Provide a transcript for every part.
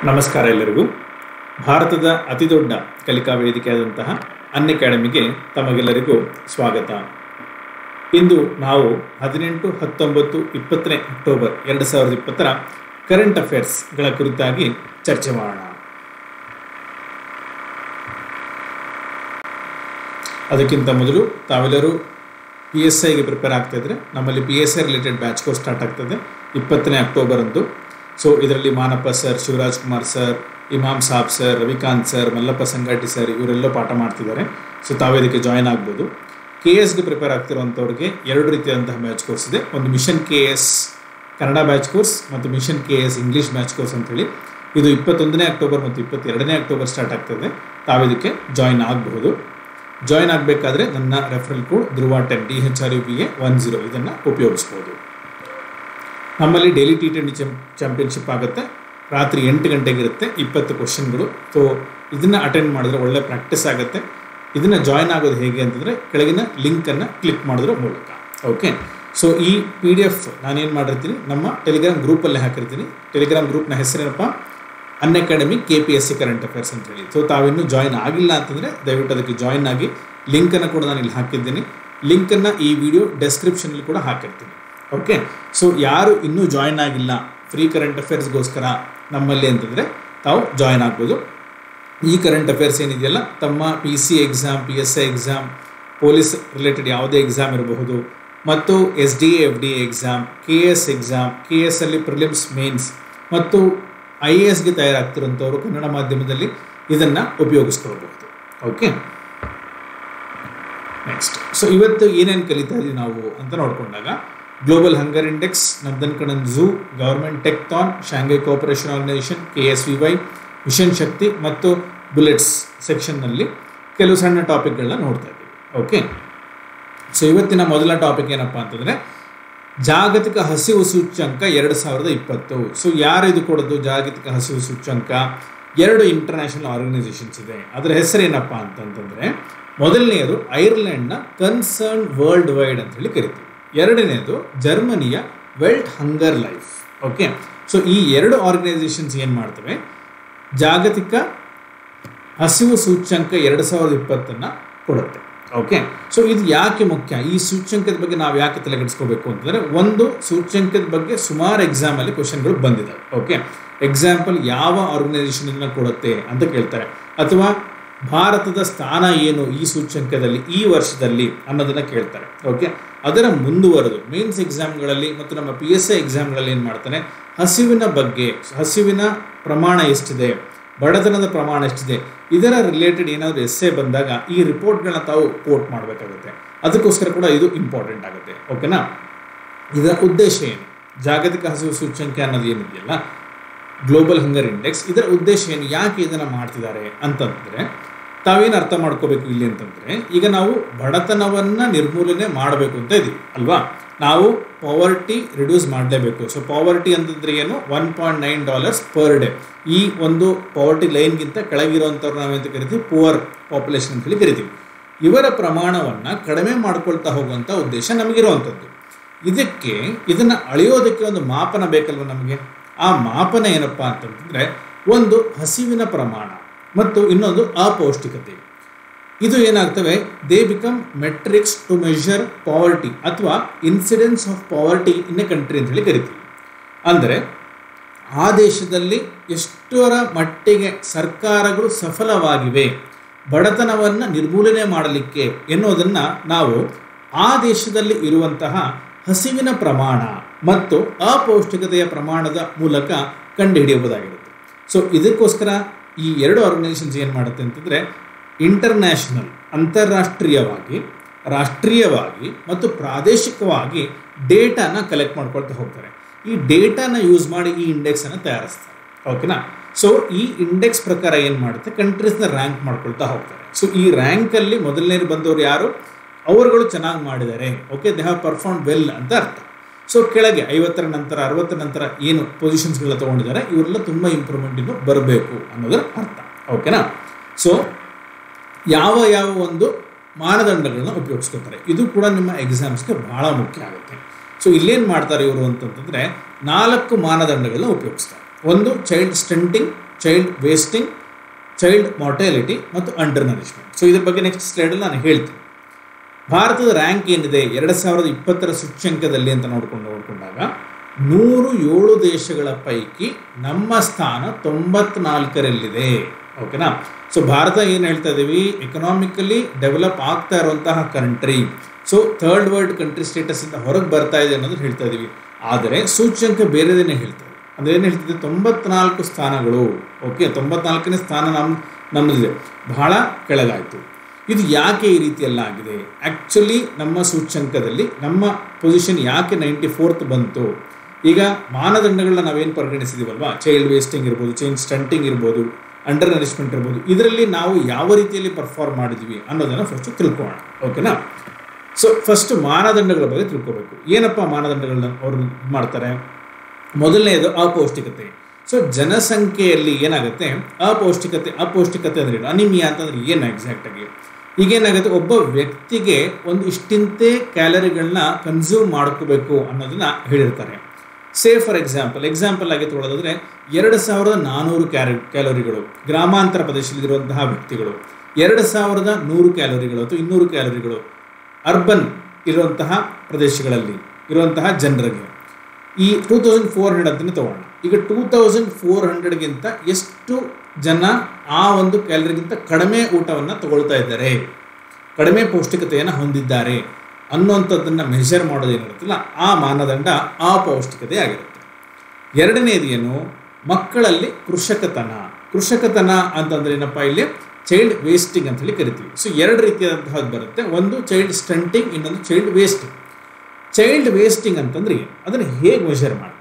ನಮಸ್ಕಾರ ಎಲ್ಲರಿಗೂ ಭಾರತದ ಅತಿದೊಡ್ಡ ಕಲಿಕಾ ವೇದಿಕೆಯಾದಂತಹ ಅನ್ ಅಕಾಡೆಮಿಗೆ ತಮಗೆಲ್ಲರಿಗೂ ಸ್ವಾಗತ ಇಂದು ನಾವು ಹದಿನೆಂಟು ಹತ್ತೊಂಬತ್ತು ಇಪ್ಪತ್ತನೇ ಅಕ್ಟೋಬರ್ ಎರಡು ಸಾವಿರದ ಇಪ್ಪತ್ತರ ಕರೆಂಟ್ ಅಫೇರ್ಸ್ಗಳ ಕುರಿತಾಗಿ ಚರ್ಚೆ ಮಾಡೋಣ ಅದಕ್ಕಿಂತ ಮೊದಲು ತಾವೆಲ್ಲರೂ ಪಿ ಎಸ್ ಐಗೆ ಪ್ರಿಪೇರ್ ಆಗ್ತಾ ಇದ್ರೆ ನಮ್ಮಲ್ಲಿ P S I related batch course start ಆಗ್ತದೆ ಇಪ್ಪತ್ತನೇ ಅಕ್ಟೋಬರ್ ಅಂದು ಸೊ ಇದರಲ್ಲಿ Manappa sir Shivaraj Kumar sir Imam Sab sir Ravikant sir Mallappa Sangati sir ಇವರೆಲ್ಲ ಪಾಠ ಮಾಡ್ತಿದ್ದಾರೆ ಸೊ ತಾವು ಇದಕ್ಕೆ ಜಾಯ್ನ್ ಆಗ್ಬೋದು ಕೆ ಎಸ್ಗೆ ಪ್ರಿಪೇರ್ ಆಗ್ತಿರುವಂಥವ್ರಿಗೆ ಎರಡು ರೀತಿಯಾದಂತಹ ಬ್ಯಾಚ್ ಕೋರ್ಸ್ ಇದೆ ಒಂದು mission K S Kannada batch course ಮತ್ತು mission K S English batch course ಅಂತೇಳಿ ಇದು ಇಪ್ಪತ್ತೊಂದನೇ ಅಕ್ಟೋಬರ್ ಮತ್ತು ಇಪ್ಪತ್ತೆರಡನೇ ಅಕ್ಟೋಬರ್ ಸ್ಟಾರ್ಟ್ ಆಗ್ತದೆ ತಾವು ಇದಕ್ಕೆ ಜಾಯ್ನ್ ಆಗಬಹುದು ಜಾಯ್ನ್ ಆಗಬೇಕಾದ್ರೆ ನನ್ನ referral code Dhruva ten D H R U P A one zero ಇದನ್ನು ಉಪಯೋಗಿಸ್ಬೋದು ನಮ್ಮಲ್ಲಿ ಡೈಲಿ ಟಿ ಟ್ವೆಂಟಿ ಚಾಂಪಿಯನ್ಶಿಪ್ ಆಗುತ್ತೆ ರಾತ್ರಿ ಎಂಟು ಗಂಟೆಗೆ ಇರುತ್ತೆ ಇಪ್ಪತ್ತು ಕ್ವಶನ್ಗಳು ಸೊ ಇದನ್ನು ಅಟೆಂಡ್ ಮಾಡಿದ್ರೆ ಒಳ್ಳೆ ಪ್ರಾಕ್ಟೀಸ್ ಆಗುತ್ತೆ ಇದನ್ನು ಜಾಯ್ನ್ ಆಗೋದು ಹೇಗೆ ಅಂತಂದರೆ ಕೆಳಗಿನ ಲಿಂಕನ್ನು ಕ್ಲಿಕ್ ಮಾಡೋದ್ರ ಮೂಲಕ ಓಕೆ ಸೊ ಈ ಪಿ ಡಿ ಎಫ್ ನಾನೇನು ಮಾಡಿರ್ತೀನಿ ನಮ್ಮ ಟೆಲಿಗ್ರಾಮ್ ಗ್ರೂಪಲ್ಲೇ ಹಾಕಿರ್ತೀನಿ ಟೆಲಿಗ್ರಾಮ್ ಗ್ರೂಪ್ನ ಹೆಸರೇನಪ್ಪ Unacademy K P S C current affairs ಅಂತ ಹೇಳಿ ಸೊ ತಾವಿನ್ನೂ ಜಾಯ್ನ್ ಆಗಿಲ್ಲ ಅಂತಂದರೆ ದಯವಿಟ್ಟು ಅದಕ್ಕೆ ಜಾಯ್ನ್ ಆಗಿ ಲಿಂಕನ್ನು ಕೂಡ ನಾನು ಇಲ್ಲಿ ಹಾಕಿದ್ದೀನಿ ಲಿಂಕನ್ನು ಈ ವಿಡಿಯೋ ಡೆಸ್ಕ್ರಿಪ್ಷನಲ್ಲಿ ಕೂಡ ಹಾಕಿರ್ತೀನಿ ಓಕೆ ಸೊ ಯಾರು ಇನ್ನೂ ಜಾಯ್ನ್ ಆಗಿಲ್ಲ ಫ್ರೀ ಕರೆಂಟ್ ಅಫೇರ್ಸ್ಗೋಸ್ಕರ ನಮ್ಮಲ್ಲಿ ಅಂತಂದರೆ ತಾವು ಜಾಯ್ನ್ ಆಗ್ಬೋದು ಈ ಕರೆಂಟ್ ಅಫೇರ್ಸ್ ಏನಿದೆಯಲ್ಲ ತಮ್ಮ P C exam P S I exam police related ಯಾವುದೇ ಎಕ್ಸಾಮ್ ಇರಬಹುದು ಮತ್ತು S D F D exam K S exam K S ಅಲ್ಲಿ ಪ್ರಿಲಿಮ್ಸ್ ಮೇನ್ಸ್ ಮತ್ತು ಐ ಎ ಎಸ್ಗೆ ತಯಾರಾಗ್ತಿರೋಂಥವ್ರು ಕನ್ನಡ ಮಾಧ್ಯಮದಲ್ಲಿ ಇದನ್ನು ಉಪಯೋಗಿಸ್ಕೊಳ್ಬಹುದು ಓಕೆ ನೆಕ್ಸ್ಟ್ ಸೊ ಇವತ್ತು ಏನೇನು ಕಲಿತಾ ಇದ್ದೀವಿ ನಾವು ಅಂತ ನೋಡಿಕೊಂಡಾಗ global hunger index Nandan Kanan zoo government techathon Shanghai cooperation organisation K S V Y mission Shakti ಮತ್ತು ಬುಲೆಟ್ಸ್ ಸೆಕ್ಷನ್ನಲ್ಲಿ ಕೆಲವು ಸಣ್ಣ ಟಾಪಿಕ್ಗಳನ್ನ ನೋಡ್ತಾ ಇದ್ದೀವಿ ಓಕೆ ಸೊ ಇವತ್ತಿನ ಮೊದಲ ಟಾಪಿಕ್ ಏನಪ್ಪ ಅಂತಂದರೆ ಜಾಗತಿಕ ಹಸಿವು ಸೂಚ್ಯಂಕ ಎರಡು ಸಾವಿರದ ಇಪ್ಪತ್ತು ಸೊ ಯಾರು ಇದು ಕೊಡೋದು ಜಾಗತಿಕ ಹಸಿವು ಸೂಚ್ಯಂಕ ಎರಡು ಇಂಟರ್ನ್ಯಾಷನಲ್ ಆರ್ಗನೈಸೇಷನ್ಸ್ ಇದೆ ಅದರ ಹೆಸರೇನಪ್ಪ ಅಂತಂತಂದರೆ ಮೊದಲನೆಯದು ಐರ್ಲೆಂಡ್ನ ಕನ್ಸರ್ನ್ ವರ್ಲ್ಡ್ ವೈಡ್ ಅಂತ ಹೇಳಿ ಕರಿತೀವಿ ಎರಡನೇದು ಜರ್ಮನಿಯ Welt hunger life okay so ಈ ಎರಡು ಆರ್ಗನೈಸೇಷನ್ಸ್ ಏನು ಮಾಡ್ತವೆ ಜಾಗತಿಕ ಹಸಿವು ಸೂಚ್ಯಂಕ ಎರಡು ಸಾವಿರದ ಇಪ್ಪತ್ತನ್ನು ಕೊಡುತ್ತೆ ಓಕೆ ಸೊ ಇದು ಯಾಕೆ ಮುಖ್ಯ ಈ ಸೂಚ್ಯಂಕದ ಬಗ್ಗೆ ನಾವು ಯಾಕೆ ತಲೆಗೆಡಿಸ್ಕೋಬೇಕು ಅಂತಂದರೆ ಒಂದು ಸೂಚ್ಯಂಕದ ಬಗ್ಗೆ ಸುಮಾರು ಎಕ್ಸಾಮಲ್ಲಿ ಕ್ವಶನ್ಗಳು ಬಂದಿದ್ದಾವೆ ಓಕೆ ಎಕ್ಸಾಂಪಲ್ ಯಾವ ಆರ್ಗನೈಸೇಷನ್ ಕೊಡುತ್ತೆ ಅಂತ ಕೇಳ್ತಾರೆ ಅಥವಾ ಭಾರತದ ಸ್ಥಾನ ಏನು ಈ ಸೂಚ್ಯಂಕದಲ್ಲಿ ಈ ವರ್ಷದಲ್ಲಿ ಅನ್ನೋದನ್ನು ಕೇಳ್ತಾರೆ ಓಕೆ ಅದರ ಮುಂದುವರೆದು ಮೇನ್ಸ್ ಎಕ್ಸಾಮ್ಗಳಲ್ಲಿ ಮತ್ತು ನಮ್ಮ ಪಿ ಎಸ್ ಐ ಎಕ್ಸಾಮ್ಗಳಲ್ಲಿ ಏನು ಮಾಡ್ತಾನೆ ಹಸಿವಿನ ಬಗ್ಗೆ ಹಸಿವಿನ ಪ್ರಮಾಣ ಎಷ್ಟಿದೆ ಬಡತನದ ಪ್ರಮಾಣ ಎಷ್ಟಿದೆ ಇದರ ರಿಲೇಟೆಡ್ ಏನಾದರೂ ಎಸ್ಸೆ ಬಂದಾಗ ಈ ರಿಪೋರ್ಟ್ಗಳನ್ನ ತಾವು ಕೋಟ್ ಮಾಡಬೇಕಾಗುತ್ತೆ ಅದಕ್ಕೋಸ್ಕರ ಕೂಡ ಇದು ಇಂಪಾರ್ಟೆಂಟ್ ಆಗುತ್ತೆ ಓಕೆನಾ ಇದರ ಉದ್ದೇಶ ಏನು ಜಾಗತಿಕ ಹಸಿವು ಸೂಚ್ಯಂಕ ಅನ್ನೋದು ಏನಿದೆಯಲ್ಲ ಗ್ಲೋಬಲ್ ಹಂಗರ್ ಇಂಡೆಕ್ಸ್ ಇದರ ಉದ್ದೇಶ ಏನು ಯಾಕೆ ಇದನ್ನು ಮಾಡ್ತಿದ್ದಾರೆ ಅಂತಂದರೆ ತಾವೇನು ಅರ್ಥ ಮಾಡ್ಕೋಬೇಕು ಇಲ್ಲಿ ಅಂತಂದರೆ ಈಗ ನಾವು ಬಡತನವನ್ನು ನಿರ್ಮೂಲನೆ ಮಾಡಬೇಕು ಅಂತ ಇದ್ದೀವಿ ಅಲ್ವಾ ನಾವು ಪಾವರ್ಟಿ ರಿಡ್ಯೂಸ್ ಮಾಡಲೇಬೇಕು ಸೊ ಪಾವರ್ಟಿ ಅಂತಂದ್ರೆ ಏನು one point nine dollars per day ಈ ಒಂದು ಪಾವರ್ಟಿ ಲೈನ್ಗಿಂತ ಕೆಳಗಿರುವಂಥವ್ರು ನಾವೆಂತ ಕರಿತೀವಿ ಪುವರ್ ಪಾಪ್ಯುಲೇಷನ್ ಅಂತ ಹೇಳಿ ಕರಿತೀವಿ ಇವರ ಪ್ರಮಾಣವನ್ನು ಕಡಿಮೆ ಮಾಡ್ಕೊಳ್ತಾ ಹೋಗುವಂಥ ಉದ್ದೇಶ ನಮಗಿರುವಂಥದ್ದು ಇದಕ್ಕೆ ಇದನ್ನು ಅಳೆಯೋದಕ್ಕೆ ಒಂದು ಮಾಪನ ಬೇಕಲ್ವ ನಮಗೆ ಆ ಮಾಪನ ಏನಪ್ಪ ಅಂತಂತಂದರೆ ಒಂದು ಹಸಿವಿನ ಪ್ರಮಾಣ ಮತ್ತು ಇನ್ನೊಂದು ಅಪೌಷ್ಟಿಕತೆ ಇದು ಏನಾಗ್ತವೆ they become metrics to measure poverty ಅಥವಾ incidence of poverty in a country ಅಂತ ಹೇಳಿ ಕರಿತೀವಿ ಅಂದರೆ ಆ ದೇಶದಲ್ಲಿ ಎಷ್ಟರ ಮಟ್ಟಿಗೆ ಸರ್ಕಾರಗಳು ಸಫಲವಾಗಿವೆ ಬಡತನವನ್ನು ನಿರ್ಮೂಲನೆ ಮಾಡಲಿಕ್ಕೆ ಎನ್ನುವುದನ್ನು ನಾವು ಆ ದೇಶದಲ್ಲಿ ಇರುವಂತಹ ಹಸಿವಿನ ಪ್ರಮಾಣ ಮತ್ತು ಅಪೌಷ್ಟಿಕತೆಯ ಪ್ರಮಾಣದ ಮೂಲಕ ಕಂಡುಹಿಡಿಯಬಹುದಾಗಿರುತ್ತೆ ಸೊ ಇದಕ್ಕೋಸ್ಕರ ಈ ಎರಡು ಆರ್ಗನೈಸೇಷನ್ಸ್ ಏನು ಮಾಡುತ್ತೆ ಅಂತಂದರೆ ಇಂಟರ್ನ್ಯಾಷನಲ್ ಅಂತಾರಾಷ್ಟ್ರೀಯವಾಗಿ ರಾಷ್ಟ್ರೀಯವಾಗಿ ಮತ್ತು ಪ್ರಾದೇಶಿಕವಾಗಿ ಡೇಟಾನ ಕಲೆಕ್ಟ್ ಮಾಡ್ಕೊಳ್ತಾ ಹೋಗ್ತಾರೆ ಈ ಡೇಟಾನ ಯೂಸ್ ಮಾಡಿ ಈ ಇಂಡೆಕ್ಸನ್ನು ತಯಾರಿಸ್ತಾರೆ ಓಕೆನಾ ಸೊ ಈ ಇಂಡೆಕ್ಸ್ ಪ್ರಕಾರ ಏನು ಮಾಡುತ್ತೆ ಕಂಟ್ರೀಸ್ನ ರ್ಯಾಂಕ್ ಮಾಡ್ಕೊಳ್ತಾ ಹೋಗ್ತಾರೆ ಸೊ ಈ ರ್ಯಾಂಕಲ್ಲಿ ಮೊದಲನೇ ಬಂದವರು ಯಾರು ಅವರುಗಳು ಚೆನ್ನಾಗಿ ಮಾಡಿದ್ದಾರೆ okay they have perform well ಅಂತ ಅರ್ಥ ಸೊ ಕೆಳಗೆ ಐವತ್ತರ ನಂತರ ಅರವತ್ತರ ನಂತರ ಏನು ಪೊಸಿಷನ್ಸ್ಗಳನ್ನ ತೊಗೊಂಡಿದ್ದಾರೆ ಇವರೆಲ್ಲ ತುಂಬ ಇಂಪ್ರೂವ್ಮೆಂಟ್ ಇನ್ನು ಬರಬೇಕು ಅನ್ನೋದರ ಅರ್ಥ ಓಕೆನಾ ಸೊ ಯಾವ ಯಾವ ಒಂದು ಮಾನದಂಡಗಳನ್ನ ಉಪಯೋಗಿಸ್ಕೊತಾರೆ ಇದು ಕೂಡ ನಿಮ್ಮ ಎಕ್ಸಾಮ್ಸ್ಗೆ ಬಹಳ ಮುಖ್ಯ ಆಗುತ್ತೆ ಸೊ ಇಲ್ಲೇನು ಮಾಡ್ತಾರೆ ಇವರು ಅಂತಂತಂದರೆ ನಾಲ್ಕು ಮಾನದಂಡಗಳನ್ನ ಉಪಯೋಗಿಸ್ತಾರೆ ಒಂದು child stunting child wasting child mortality ಮತ್ತು ಅಂಡರ್ ನರಿಶ್ಮೆಂಟ್ ಸೊ ಇದ್ರ ಬಗ್ಗೆ ನೆಕ್ಸ್ಟ್ ಸ್ಲೈಡಲ್ಲಿ ನಾನು ಹೇಳ್ತೀನಿ ಭಾರತದ ರ್ಯಾಂಕ್ ಏನಿದೆ ಎರಡು ಸಾವಿರದ ಇಪ್ಪತ್ತರ ಸೂಚ್ಯಂಕದಲ್ಲಿ ಅಂತ ನೋಡ್ಕೊಂಡು ನೋಡಿಕೊಂಡಾಗ ನೂರು ಏಳು ದೇಶಗಳ ಪೈಕಿ ನಮ್ಮ ಸ್ಥಾನ ತೊಂಬತ್ನಾಲ್ಕರಲ್ಲಿದೆ ಓಕೆನಾ ಸೊ ಭಾರತ ಏನು ಹೇಳ್ತಾ ಇದ್ದೀವಿ ಎಕನಾಮಿಕಲಿ ಡೆವಲಪ್ ಆಗ್ತಾ ಇರುವಂತಹ country so third world country ಸ್ಟೇಟಸಿಂದ ಹೊರಗೆ ಬರ್ತಾ ಇದೆ ಅನ್ನೋದು ಹೇಳ್ತಾ ಇದ್ದೀವಿ ಆದರೆ ಸೂಚ್ಯಂಕ ಬೇರೆದೇನೆ ಹೇಳ್ತಾರೆ ಅಂದರೆ ಏನು ಹೇಳ್ತಿದೆ ತೊಂಬತ್ನಾಲ್ಕು ಸ್ಥಾನಗಳು ಓಕೆ ತೊಂಬತ್ನಾಲ್ಕನೇ ಸ್ಥಾನ ನಮ್ಮ ನಮ್ಮದಿದೆ ಬಹಳ ಕೆಳಗಾಯಿತು ಇದು ಯಾಕೆ ಈ ರೀತಿಯೆಲ್ಲ ಆಗಿದೆ ಆ್ಯಕ್ಚುಲಿ ನಮ್ಮ ಸೂಚ್ಯಂಕದಲ್ಲಿ ನಮ್ಮ ಪೊಸಿಷನ್ ಯಾಕೆ ನೈಂಟಿ ಫೋರ್ತ್ ಬಂತು ಈಗ ಮಾನದಂಡಗಳನ್ನ ನಾವೇನು ಪರಿಗಣಿಸಿದೀವಲ್ವಾ ಚೈಲ್ಡ್ ವೇಸ್ಟಿಂಗ್ ಇರ್ಬೋದು ಚೈಲ್ಡ್ ಸ್ಟಂಟಿಂಗ್ ಇರ್ಬೋದು ಅಂಡರ್ ನರಿಶ್ಮೆಂಟ್ ಇರ್ಬೋದು ಇದರಲ್ಲಿ ನಾವು ಯಾವ ರೀತಿಯಲ್ಲಿ ಪರ್ಫಾರ್ಮ್ ಮಾಡಿದ್ವಿ ಅನ್ನೋದನ್ನು ಫಸ್ಟ್ ತಿಳ್ಕೊಳ್ಳೋಣ ಓಕೆನಾ ಸೊ ಫಸ್ಟ್ ಮಾನದಂಡಗಳ ಬಗ್ಗೆ ತಿಳ್ಕೊಬೇಕು ಏನಪ್ಪ ಮಾನದಂಡಗಳನ್ನ ಅವರು ಮಾಡ್ತಾರೆ ಮೊದಲನೇದು ಅಪೌಷ್ಟಿಕತೆ ಸೊ ಜನಸಂಖ್ಯೆಯಲ್ಲಿ ಏನಾಗುತ್ತೆ ಅಪೌಷ್ಟಿಕತೆ ಅಪೌಷ್ಟಿಕತೆ ಅಂದ್ರೆ ಏನು ಅನಿಮಿಯಾ ಅಂತಂದ್ರೆ ಏನು ಎಕ್ಸಾಕ್ಟಾಗಿ ಈಗೇನಾಗುತ್ತೆ ಒಬ್ಬ ವ್ಯಕ್ತಿಗೆ ಒಂದು ಇಷ್ಟಿಂತೆ ಕ್ಯಾಲರಿಗಳನ್ನ ಕನ್ಸ್ಯೂಮ್ ಮಾಡ್ಕೋಬೇಕು ಅನ್ನೋದನ್ನ ಹೇಳಿರ್ತಾರೆ ಸೇ ಫಾರ್ ಎಕ್ಸಾಂಪಲ್ ಎಕ್ಸಾಂಪಲ್ ಆಗಿ ತಗೊಳ್ಳೋದಾದ್ರೆ ಎರಡು ಸಾವಿರದ ನಾನ್ನೂರು ಕ್ಯಾರಿ ಕ್ಯಾಲೋರಿಗಳು ಗ್ರಾಮಾಂತರ ಪ್ರದೇಶದಲ್ಲಿರುವಂತಹ ವ್ಯಕ್ತಿಗಳು ಎರಡು ಸಾವಿರದ ನೂರು ಕ್ಯಾಲೋರಿಗಳು ಅಥವಾ ಇನ್ನೂರು ಕ್ಯಾಲೋರಿಗಳು ಅರ್ಬನ್ ಇರುವಂತಹ ಪ್ರದೇಶಗಳಲ್ಲಿ ಇರುವಂತಹ ಜನರಿಗೆ ಈ ಟೂ ತೌಸಂಡ್ ಫೋರ್ ಹಂಡ್ರೆಡ್ ಅಂತಲೇ ತಗೊಳ್ಳೋಣ ಈಗ ಟೂ ತೌಸಂಡ್ ಫೋರ್ ಹಂಡ್ರೆಡ್ಗಿಂತ ಎಷ್ಟು ಜನ ಆ ಒಂದು ಕ್ಯಾಲರಿಗಿಂತ ಕಡಿಮೆ ಊಟವನ್ನು ತಗೊಳ್ತಾ ಇದ್ದಾರೆ ಕಡಿಮೆ ಪೌಷ್ಟಿಕತೆಯನ್ನು ಹೊಂದಿದ್ದಾರೆ ಅನ್ನುವಂಥದ್ದನ್ನು ಮೆಷರ್ ಮಾಡೋದು ಏನಿರುತ್ತಲ್ಲ ಆ ಮಾನದಂಡ ಅಪೌಷ್ಟಿಕತೆ ಆಗಿರುತ್ತೆ ಎರಡನೇದು ಏನು ಮಕ್ಕಳಲ್ಲಿ ಕೃಷಕತನ ಕೃಷಕತನ ಅಂತಂದ್ರೆ ಏನಪ್ಪ ಇಲ್ಲಿ ಚೈಲ್ಡ್ ವೇಸ್ಟಿಂಗ್ ಅಂತ ಹೇಳಿ ಕರಿತೀವಿ ಸೊ ಎರಡು ರೀತಿಯಾದಂತಹದ್ದು ಬರುತ್ತೆ ಒಂದು ಚೈಲ್ಡ್ ಸ್ಟಂಟಿಂಗ್ ಇನ್ನೊಂದು ಚೈಲ್ಡ್ ವೇಸ್ಟಿಂಗ್ ಚೈಲ್ಡ್ ವೇಸ್ಟಿಂಗ್ ಅಂತಂದ್ರೆ ಏನು ಅದನ್ನು ಹೇಗೆ ಮೆಷರ್ ಮಾಡ್ತಾರೆ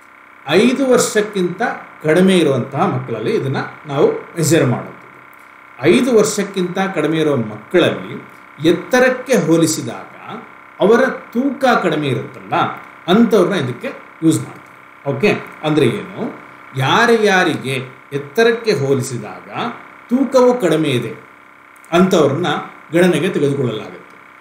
ಐದು ವರ್ಷಕ್ಕಿಂತ ಕಡಿಮೆ ಇರುವಂತಹ ಮಕ್ಕಳಲ್ಲಿ ಇದನ್ನು ನಾವು ಮೆಷರ್ ಮಾಡೋದು ಐದು ವರ್ಷಕ್ಕಿಂತ ಕಡಿಮೆ ಇರುವ ಮಕ್ಕಳಲ್ಲಿ ಎತ್ತರಕ್ಕೆ ಹೋಲಿಸಿದಾಗ ಅವರ ತೂಕ ಕಡಿಮೆ ಇರುತ್ತಲ್ಲ ಅಂಥವ್ರನ್ನ ಇದಕ್ಕೆ ಯೂಸ್ ಮಾಡ್ತಾರೆ ಓಕೆ ಅಂದರೆ ಏನು ಯಾರ್ಯಾರಿಗೆ ಎತ್ತರಕ್ಕೆ ಹೋಲಿಸಿದಾಗ ತೂಕವು ಕಡಿಮೆ ಇದೆ ಅಂಥವ್ರನ್ನ ಗಣನೆಗೆ ತೆಗೆದುಕೊಳ್ಳಲಾಗುತ್ತೆ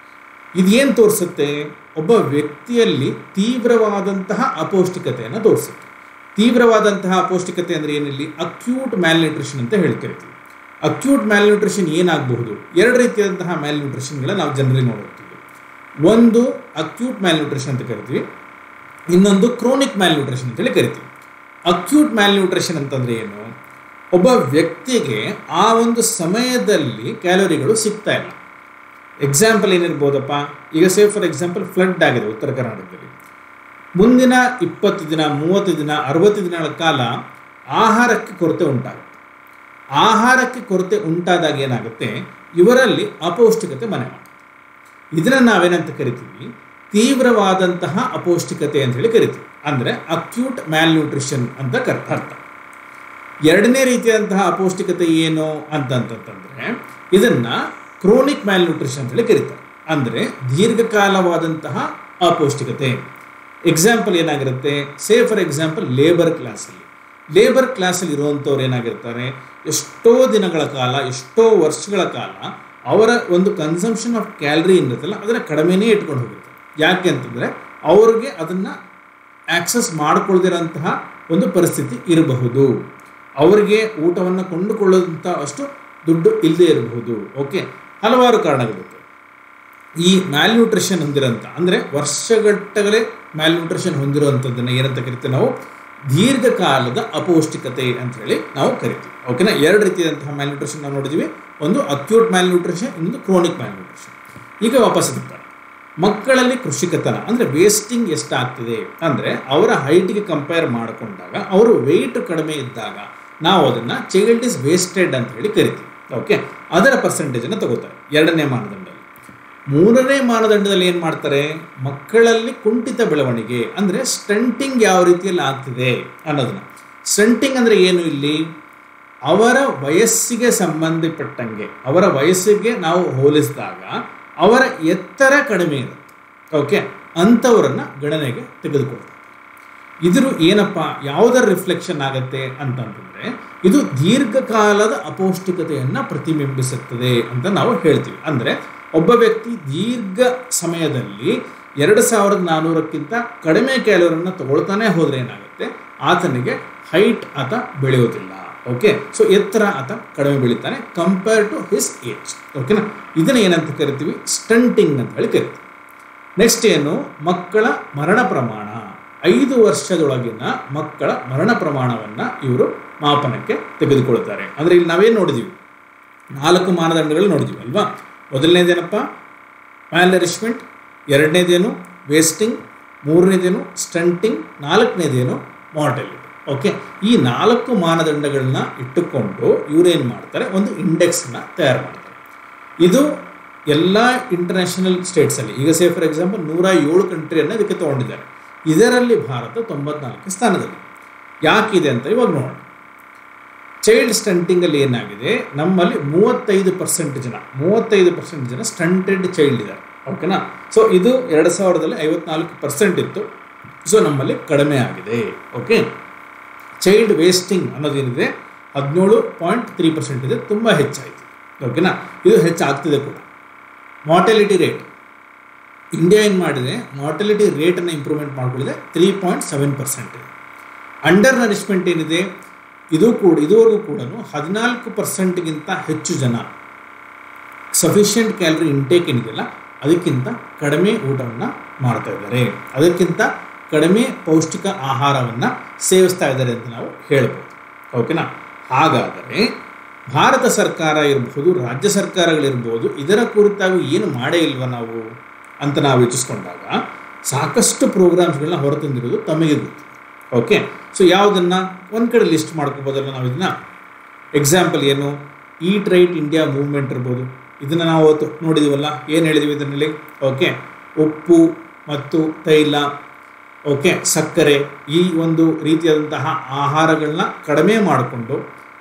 ಇದೇನು ತೋರಿಸುತ್ತೆ ಒಬ್ಬ ವ್ಯಕ್ತಿಯಲ್ಲಿ ತೀವ್ರವಾದಂತಹ ಅಪೌಷ್ಟಿಕತೆಯನ್ನು ತೋರಿಸುತ್ತೆ ತೀವ್ರವಾದಂತಹ ಅಪೌಷ್ಟಿಕತೆ ಅಂದರೆ ಏನಿಲ್ಲಿ ಅಕ್ಯೂಟ್ ನ್ಯೂಟ್ರಿಷನ್ ಅಂತ ಹೇಳ್ತಿರ್ತೀವಿ ಅಕ್ಯೂಟ್ ನ್ಯೂಟ್ರಿಷನ್ ಏನಾಗಬಹುದು ಎರಡು ರೀತಿಯಾದಂತಹ ನ್ಯೂಟ್ರಿಷನ್ಗಳ ನಾವು ಜನರಲಿ ನೋಡುತ್ತೀವಿ ಒಂದು ಅಕ್ಯೂಟ್ ನ್ಯೂಟ್ರಿಷನ್ ಅಂತ ಕರಿತೀವಿ ಇನ್ನೊಂದು ಕ್ರೋನಿಕ್ ನ್ಯೂಟ್ರಿಷನ್ ಅಂತೇಳಿ ಕರಿತೀವಿ ಅಕ್ಯೂಟ್ ನ್ಯೂಟ್ರಿಷನ್ ಅಂತಂದ್ರೆ ಏನು ಒಬ್ಬ ವ್ಯಕ್ತಿಗೆ ಆ ಒಂದು ಸಮಯದಲ್ಲಿ ಕ್ಯಾಲೋರಿಗಳು ಸಿಗ್ತಾ ಇಲ್ಲ ಎಕ್ಸಾಂಪಲ್ ಏನಿರ್ಬೋದಪ್ಪ ಈಗ ಸೇ ಫಾರ್ ಎಕ್ಸಾಂಪಲ್ ಫ್ಲಡ್ ಆಗಿದೆ ಉತ್ತರ ಕರ್ನಾಟಕದಲ್ಲಿ ಮುಂದಿನ ಇಪ್ಪತ್ತು ದಿನ ಮೂವತ್ತು ದಿನ ಅರವತ್ತು ದಿನಗಳ ಕಾಲ ಆಹಾರಕ್ಕೆ ಕೊರತೆ ಉಂಟಾಗುತ್ತೆ ಆಹಾರಕ್ಕೆ ಕೊರತೆ ಉಂಟಾದಾಗ ಏನಾಗುತ್ತೆ ಇವರಲ್ಲಿ ಅಪೌಷ್ಟಿಕತೆ ಮನೆ ಮಾಡುತ್ತೆ ಇದನ್ನು ನಾವೇನಂತ ಕರಿತೀವಿ ತೀವ್ರವಾದಂತಹ ಅಪೌಷ್ಟಿಕತೆ ಅಂತ ಹೇಳಿ ಕರಿತೀವಿ ಅಂದರೆ ಅಕ್ಯೂಟ್ ನ್ಯೂಟ್ರಿಷನ್ ಅಂತ ಕರ್ ಅರ್ಥ ಎರಡನೇ ರೀತಿಯಾದಂತಹ ಅಪೌಷ್ಟಿಕತೆ ಏನು ಅಂತಂತಂದ್ರೆ ಇದನ್ನ ಕ್ರೋನಿಕ್ ನ್ಯೂಟ್ರಿಷನ್ ಅಂತ ಹೇಳಿ ಕರೀತಾರೆ ಅಂದರೆ ದೀರ್ಘಕಾಲವಾದಂತಹ ಅಪೌಷ್ಟಿಕತೆ ಎಕ್ಸಾಂಪಲ್ ಏನಾಗಿರುತ್ತೆ ಸೇ ಫಾರ್ ಎಕ್ಸಾಂಪಲ್ ಲೇಬರ್ ಕ್ಲಾಸಲ್ಲಿ ಲೇಬರ್ ಕ್ಲಾಸಲ್ಲಿ ಇರುವಂಥವ್ರು ಏನಾಗಿರ್ತಾರೆ ಎಷ್ಟೋ ದಿನಗಳ ಕಾಲ ಎಷ್ಟೋ ವರ್ಷಗಳ ಕಾಲ ಅವರ ಒಂದು ಕನ್ಸಂಪ್ಷನ್ ಆಫ್ ಕ್ಯಾಲರಿ ಏನಿರುತ್ತಲ್ಲ ಅದನ್ನು ಕಡಿಮೆನೇ ಇಟ್ಕೊಂಡು ಹೋಗುತ್ತೆ ಯಾಕೆ ಅಂತಂದರೆ ಅವ್ರಿಗೆ ಅದನ್ನು ಆಕ್ಸಸ್ ಮಾಡಿಕೊಳ್ದಿರೋಂತಹ ಒಂದು ಪರಿಸ್ಥಿತಿ ಇರಬಹುದು ಅವರಿಗೆ ಊಟವನ್ನು ಕೊಂಡುಕೊಳ್ಳೋದಂಥ ಅಷ್ಟು ದುಡ್ಡು ಇಲ್ಲದೆ ಇರಬಹುದು ಓಕೆ ಹಲವಾರು ಕಾರಣಗಳಿರುತ್ತೆ ಈ ನ್ಯೂಟ್ರಿಷನ್ ಹೊಂದಿರೋಂಥ ಅಂದರೆ ವರ್ಷಗಟ್ಟಗಲೇ ನ್ಯೂಟ್ರಿಷನ್ ಹೊಂದಿರುವಂಥದ್ದನ್ನು ಏನಂತ ಕರಿತೀವಿ ನಾವು ದೀರ್ಘಕಾಲದ ಅಪೌಷ್ಟಿಕತೆ ಅಂತ ಹೇಳಿ ನಾವು ಕರಿತೀವಿ ಓಕೆನಾ ಎರಡು ರೀತಿಯಾದಂತಹ ನ್ಯೂಟ್ರಿಷನ್ ನಾವು ನೋಡಿದ್ದೀವಿ ಒಂದು ಅಕ್ಯೂಟ್ ನ್ಯೂಟ್ರಿಷನ್ ಇನ್ನೊಂದು ಕ್ರೋನಿಕ್ ನ್ಯೂಟ್ರಿಷನ್ ಈಗ ವಾಪಸ್ ಬರ್ತಾರೆ ಮಕ್ಕಳಲ್ಲಿ ಕೃಷಿಕತನ ಅಂದರೆ ವೇಸ್ಟಿಂಗ್ ಎಷ್ಟಾಗ್ತಿದೆ ಅಂದರೆ ಅವರ ಹೈಟ್ಗೆ ಕಂಪೇರ್ ಮಾಡಿಕೊಂಡಾಗ ಅವರು ವೆಯ್ಟ್ ಕಡಿಮೆ ಇದ್ದಾಗ ನಾವು ಅದನ್ನು ಚೈಲ್ಡ್ ಇಸ್ ವೇಸ್ಟೆಡ್ ಅಂತ ಹೇಳಿ ಕರಿತೀವಿ ಓಕೆ ಅದರ ಪರ್ಸೆಂಟೇಜನ್ನು ತಗೋತಾರೆ ಎರಡನೇ ಮಾನದಂಡದಲ್ಲಿ ಮೂರನೇ ಮಾನದಂಡದಲ್ಲಿ ಏನು ಮಾಡ್ತಾರೆ ಮಕ್ಕಳಲ್ಲಿ ಕುಂಠಿತ ಬೆಳವಣಿಗೆ ಅಂದರೆ ಸ್ಟಂಟಿಂಗ್ ಯಾವ ರೀತಿಯಲ್ಲಿ ಆಗ್ತಿದೆ ಅನ್ನೋದನ್ನ ಸ್ಟಂಟಿಂಗ್ ಅಂದರೆ ಏನು ಇಲ್ಲಿ ಅವರ ವಯಸ್ಸಿಗೆ ಸಂಬಂಧಪಟ್ಟಂಗೆ ಅವರ ವಯಸ್ಸಿಗೆ ನಾವು ಹೋಲಿಸಿದಾಗ ಅವರ ಎತ್ತರ ಕಡಿಮೆ ಇರುತ್ತೆ ಓಕೆ ಅಂಥವರನ್ನು ಗಣನೆಗೆ ತೆಗೆದುಕೊಳ್ತಾರೆ ಇದ್ರ ಏನಪ್ಪ ಯಾವುದರ ರಿಫ್ಲೆಕ್ಷನ್ ಆಗುತ್ತೆ ಅಂತಂತಂದರೆ ಇದು ದೀರ್ಘಕಾಲದ ಅಪೌಷ್ಟಿಕತೆಯನ್ನು ಪ್ರತಿಬಿಂಬಿಸುತ್ತದೆ ಅಂತ ನಾವು ಹೇಳ್ತೀವಿ ಅಂದರೆ ಒಬ್ಬ ವ್ಯಕ್ತಿ ದೀರ್ಘ ಸಮಯದಲ್ಲಿ ಎರಡು ಸಾವಿರದ ನಾನ್ನೂರಕ್ಕಿಂತ ಕಡಿಮೆ ಕ್ಯಾಲೋರನ್ನು ತಗೊಳ್ತಾನೆ ಹೋದರೆ ಏನಾಗುತ್ತೆ ಆತನಿಗೆ ಹೈಟ್ ಆತ ಬೆಳೆಯೋದಿಲ್ಲ ಓಕೆ ಸೊ ಎತ್ತರ ಆತ ಕಡಿಮೆ ಬೆಳಿತಾನೆ ಕಂಪೇರ್ ಟು ಹಿಸ್ ಏಜ್ ಓಕೆನಾ ಇದನ್ನ ಏನಂತ ಕರಿತೀವಿ ಸ್ಟಂಟಿಂಗ್ ಅಂತ ಹೇಳಿ ಕರಿತೀವಿ ನೆಕ್ಸ್ಟ್ ಏನು ಮಕ್ಕಳ ಮರಣ ಪ್ರಮಾಣ ಐದು ವರ್ಷದೊಳಗಿನ ಮಕ್ಕಳ ಮರಣ ಪ್ರಮಾಣವನ್ನು ಇವರು ಮಾಪನಕ್ಕೆ ತೆಗೆದುಕೊಳ್ತಾರೆ ಅಂದರೆ ಇಲ್ಲಿ ನಾವೇನು ನೋಡಿದೀವಿ ನಾಲ್ಕು ಮಾನದಂಡಗಳು ನೋಡಿದೀವಿ ಅಲ್ವಾ ಮೊದಲನೇದೇನಪ್ಪ ಮ್ಯಾಲರಿಶ್ಮೆಂಟ್ ಎರಡನೇದೇನು ವೇಸ್ಟಿಂಗ್ ಮೂರನೇದೇನು ಸ್ಟಂಟಿಂಗ್ ನಾಲ್ಕನೇದೇನು ಮಾರ್ಟಲಿಟಿ ಓಕೆ ಈ ನಾಲ್ಕು ಮಾನದಂಡಗಳನ್ನ ಇಟ್ಟುಕೊಂಡು ಇವರೇನು ಮಾಡ್ತಾರೆ ಒಂದು ಇಂಡೆಕ್ಸ್ನ ತಯಾರು ಮಾಡ್ತಾರೆ ಇದು ಎಲ್ಲ ಇಂಟರ್ನ್ಯಾಷನಲ್ ಸ್ಟೇಟ್ಸಲ್ಲಿ ಈಗ ಸೇ ಫಾರ್ ಎಕ್ಸಾಂಪಲ್ ನೂರ ಏಳು ಕಂಟ್ರಿಯನ್ನು ಇದಕ್ಕೆ ತೊಗೊಂಡಿದ್ದಾರೆ ಇದರಲ್ಲಿ ಭಾರತ ತೊಂಬತ್ನಾಲ್ಕು ಸ್ಥಾನದಲ್ಲಿ ಯಾಕಿದೆ ಅಂತ ಇವಾಗ ನೋಡೋಣ ಚೈಲ್ಡ್ ಸ್ಟಂಟಿಂಗಲ್ಲಿ ಏನಾಗಿದೆ ನಮ್ಮಲ್ಲಿ ಮೂವತ್ತೈದು ಪರ್ಸೆಂಟ್ ಜನ ಮೂವತ್ತೈದು ಪರ್ಸೆಂಟ್ ಜನ ಸ್ಟಂಟೆಡ್ ಚೈಲ್ಡ್ ಇದ್ದಾರೆ ಓಕೆನಾ ಸೊ ಇದು ಎರಡು ಸಾವಿರದಲ್ಲಿ ಐವತ್ನಾಲ್ಕು ಪರ್ಸೆಂಟ್ ಇತ್ತು ಸೊ ನಮ್ಮಲ್ಲಿ ಕಡಿಮೆ ಆಗಿದೆ ಓಕೆ ಚೈಲ್ಡ್ ವೇಸ್ಟಿಂಗ್ ಅನ್ನೋದೇನಿದೆ ಹದಿನೇಳು ಪಾಯಿಂಟ್ ತ್ರೀ ಪರ್ಸೆಂಟ್ ಇದೆ ತುಂಬ ಹೆಚ್ಚಾಯಿತು ಓಕೆನಾ ಇದು ಹೆಚ್ಚಾಗ್ತಿದೆ ಕೂಡ ಮಾರ್ಟಲಿಟಿ ರೇಟ್ ಇಂಡಿಯಾ ಏನು ಮಾಡಿದೆ ಮಾರ್ಟಲಿಟಿ ರೇಟನ್ನು ಇಂಪ್ರೂವ್ಮೆಂಟ್ ಮಾಡ್ಕೊಂಡಿದೆ ತ್ರೀ ಪಾಯಿಂಟ್ ಸೆವೆನ್ ಪರ್ಸೆಂಟ್ ಇದೆ ಅಂಡರ್ ನರಿಶ್ಮೆಂಟ್ ಏನಿದೆ ಇದು ಕೂಡ ಇದುವರೆಗೂ ಕೂಡ ಹದಿನಾಲ್ಕು ಪರ್ಸೆಂಟ್ಗಿಂತ ಹೆಚ್ಚು ಜನ ಸಫಿಷಿಯೆಂಟ್ ಕ್ಯಾಲರಿ ಇಂಟೇಕ್ ಏನಿದೆಯಲ್ಲ ಅದಕ್ಕಿಂತ ಕಡಿಮೆ ಊಟವನ್ನು ಮಾಡ್ತಾ ಇದ್ದಾರೆ ಅದಕ್ಕಿಂತ ಕಡಿಮೆ ಪೌಷ್ಟಿಕ ಆಹಾರವನ್ನು ಸೇವಿಸ್ತಾ ಇದ್ದಾರೆ ಅಂತ ನಾವು ಹೇಳ್ಬೋದು ಓಕೆನಾ ಹಾಗಾದರೆ ಭಾರತ ಸರ್ಕಾರ ಇರಬಹುದು ರಾಜ್ಯ ಸರ್ಕಾರಗಳಿರ್ಬೋದು ಇದರ ಕುರಿತಾಗಿ ಏನು ಮಾಡೇ ಇಲ್ವ ನಾವು ಅಂತ ನಾವು ಯೋಚಿಸ್ಕೊಂಡಾಗ ಸಾಕಷ್ಟು ಪ್ರೋಗ್ರಾಮ್ಸ್ಗಳನ್ನ ಹೊರತಂದಿರೋದು ತಮಗೆ ಗೊತ್ತು ಓಕೆ ಸೊ ಯಾವುದನ್ನು ಒಂದು ಕಡೆ ಲಿಸ್ಟ್ ಮಾಡ್ಕೋಬೋದಲ್ಲ ನಾವು ಇದನ್ನ ಎಕ್ಸಾಂಪಲ್ ಏನು ಈಟ್ ರೈಟ್ ಇಂಡಿಯಾ ಮೂವ್ಮೆಂಟ್ ಇರ್ಬೋದು ಇದನ್ನು ನಾವು ಅವತ್ತು ನೋಡಿದೀವಲ್ಲ ಏನು ಹೇಳಿದೀವಿ ಇದರಲ್ಲಿ ಓಕೆ ಉಪ್ಪು ಮತ್ತು ತೈಲ ಓಕೆ ಸಕ್ಕರೆ ಈ ಒಂದು ರೀತಿಯಾದಂತಹ ಆಹಾರಗಳನ್ನ ಕಡಿಮೆ ಮಾಡಿಕೊಂಡು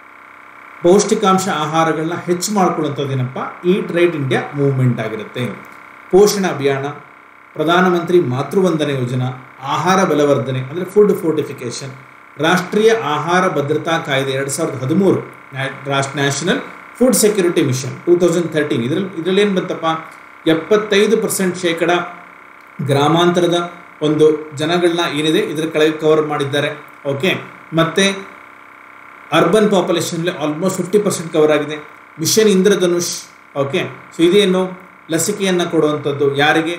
ಪೌಷ್ಟಿಕಾಂಶ ಆಹಾರಗಳನ್ನ ಹೆಚ್ಚು ಮಾಡ್ಕೊಳ್ಳೋಂಥದ್ದೇನಪ್ಪ ಈಟ್ ರೈಟ್ ಇಂಡಿಯಾ ಮೂವ್ಮೆಂಟ್ ಆಗಿರುತ್ತೆ ಪೋಷಣ ಅಭಿಯಾನ ಪ್ರಧಾನಮಂತ್ರಿ ಮಾತೃವಂದನೆ ಯೋಜನಾ ಆಹಾರ ಬಲವರ್ಧನೆ ಅಂದರೆ ಫುಡ್ ಫೋರ್ಟಿಫಿಕೇಷನ್ ರಾಷ್ಟ್ರೀಯ ಆಹಾರ ಭದ್ರತಾ ಕಾಯ್ದೆ ಎರಡು ಸಾವಿರದ ಹದಿಮೂರು ರಾಷ್ಟ್ರ national food security mission two thousand thirteen ಇದರಲ್ಲಿ ಇದರಲ್ಲಿ ಏನು ಬಂತಪ್ಪ ಎಪ್ಪತ್ತೈದು ಪರ್ಸೆಂಟ್ ಶೇಕಡ ಗ್ರಾಮಾಂತರದ ಒಂದು ಜನಗಳನ್ನ ಏನಿದೆ ಇದರ ಕೆಳಗೆ ಕವರ್ ಮಾಡಿದ್ದಾರೆ ಓಕೆ ಮತ್ತು ಅರ್ಬನ್ ಪಾಪ್ಯುಲೇಷನ್ಲಿ ಆಲ್ಮೋಸ್ಟ್ ಫಿಫ್ಟಿ ಪರ್ಸೆಂಟ್ ಕವರ್ ಆಗಿದೆ ಮಿಷನ್ ಇಂದ್ರಧನುಷ್ ಓಕೆ ಸೊ ಇದೇನು ಲಸಿಕೆಯನ್ನು ಕೊಡುವಂಥದ್ದು ಯಾರಿಗೆ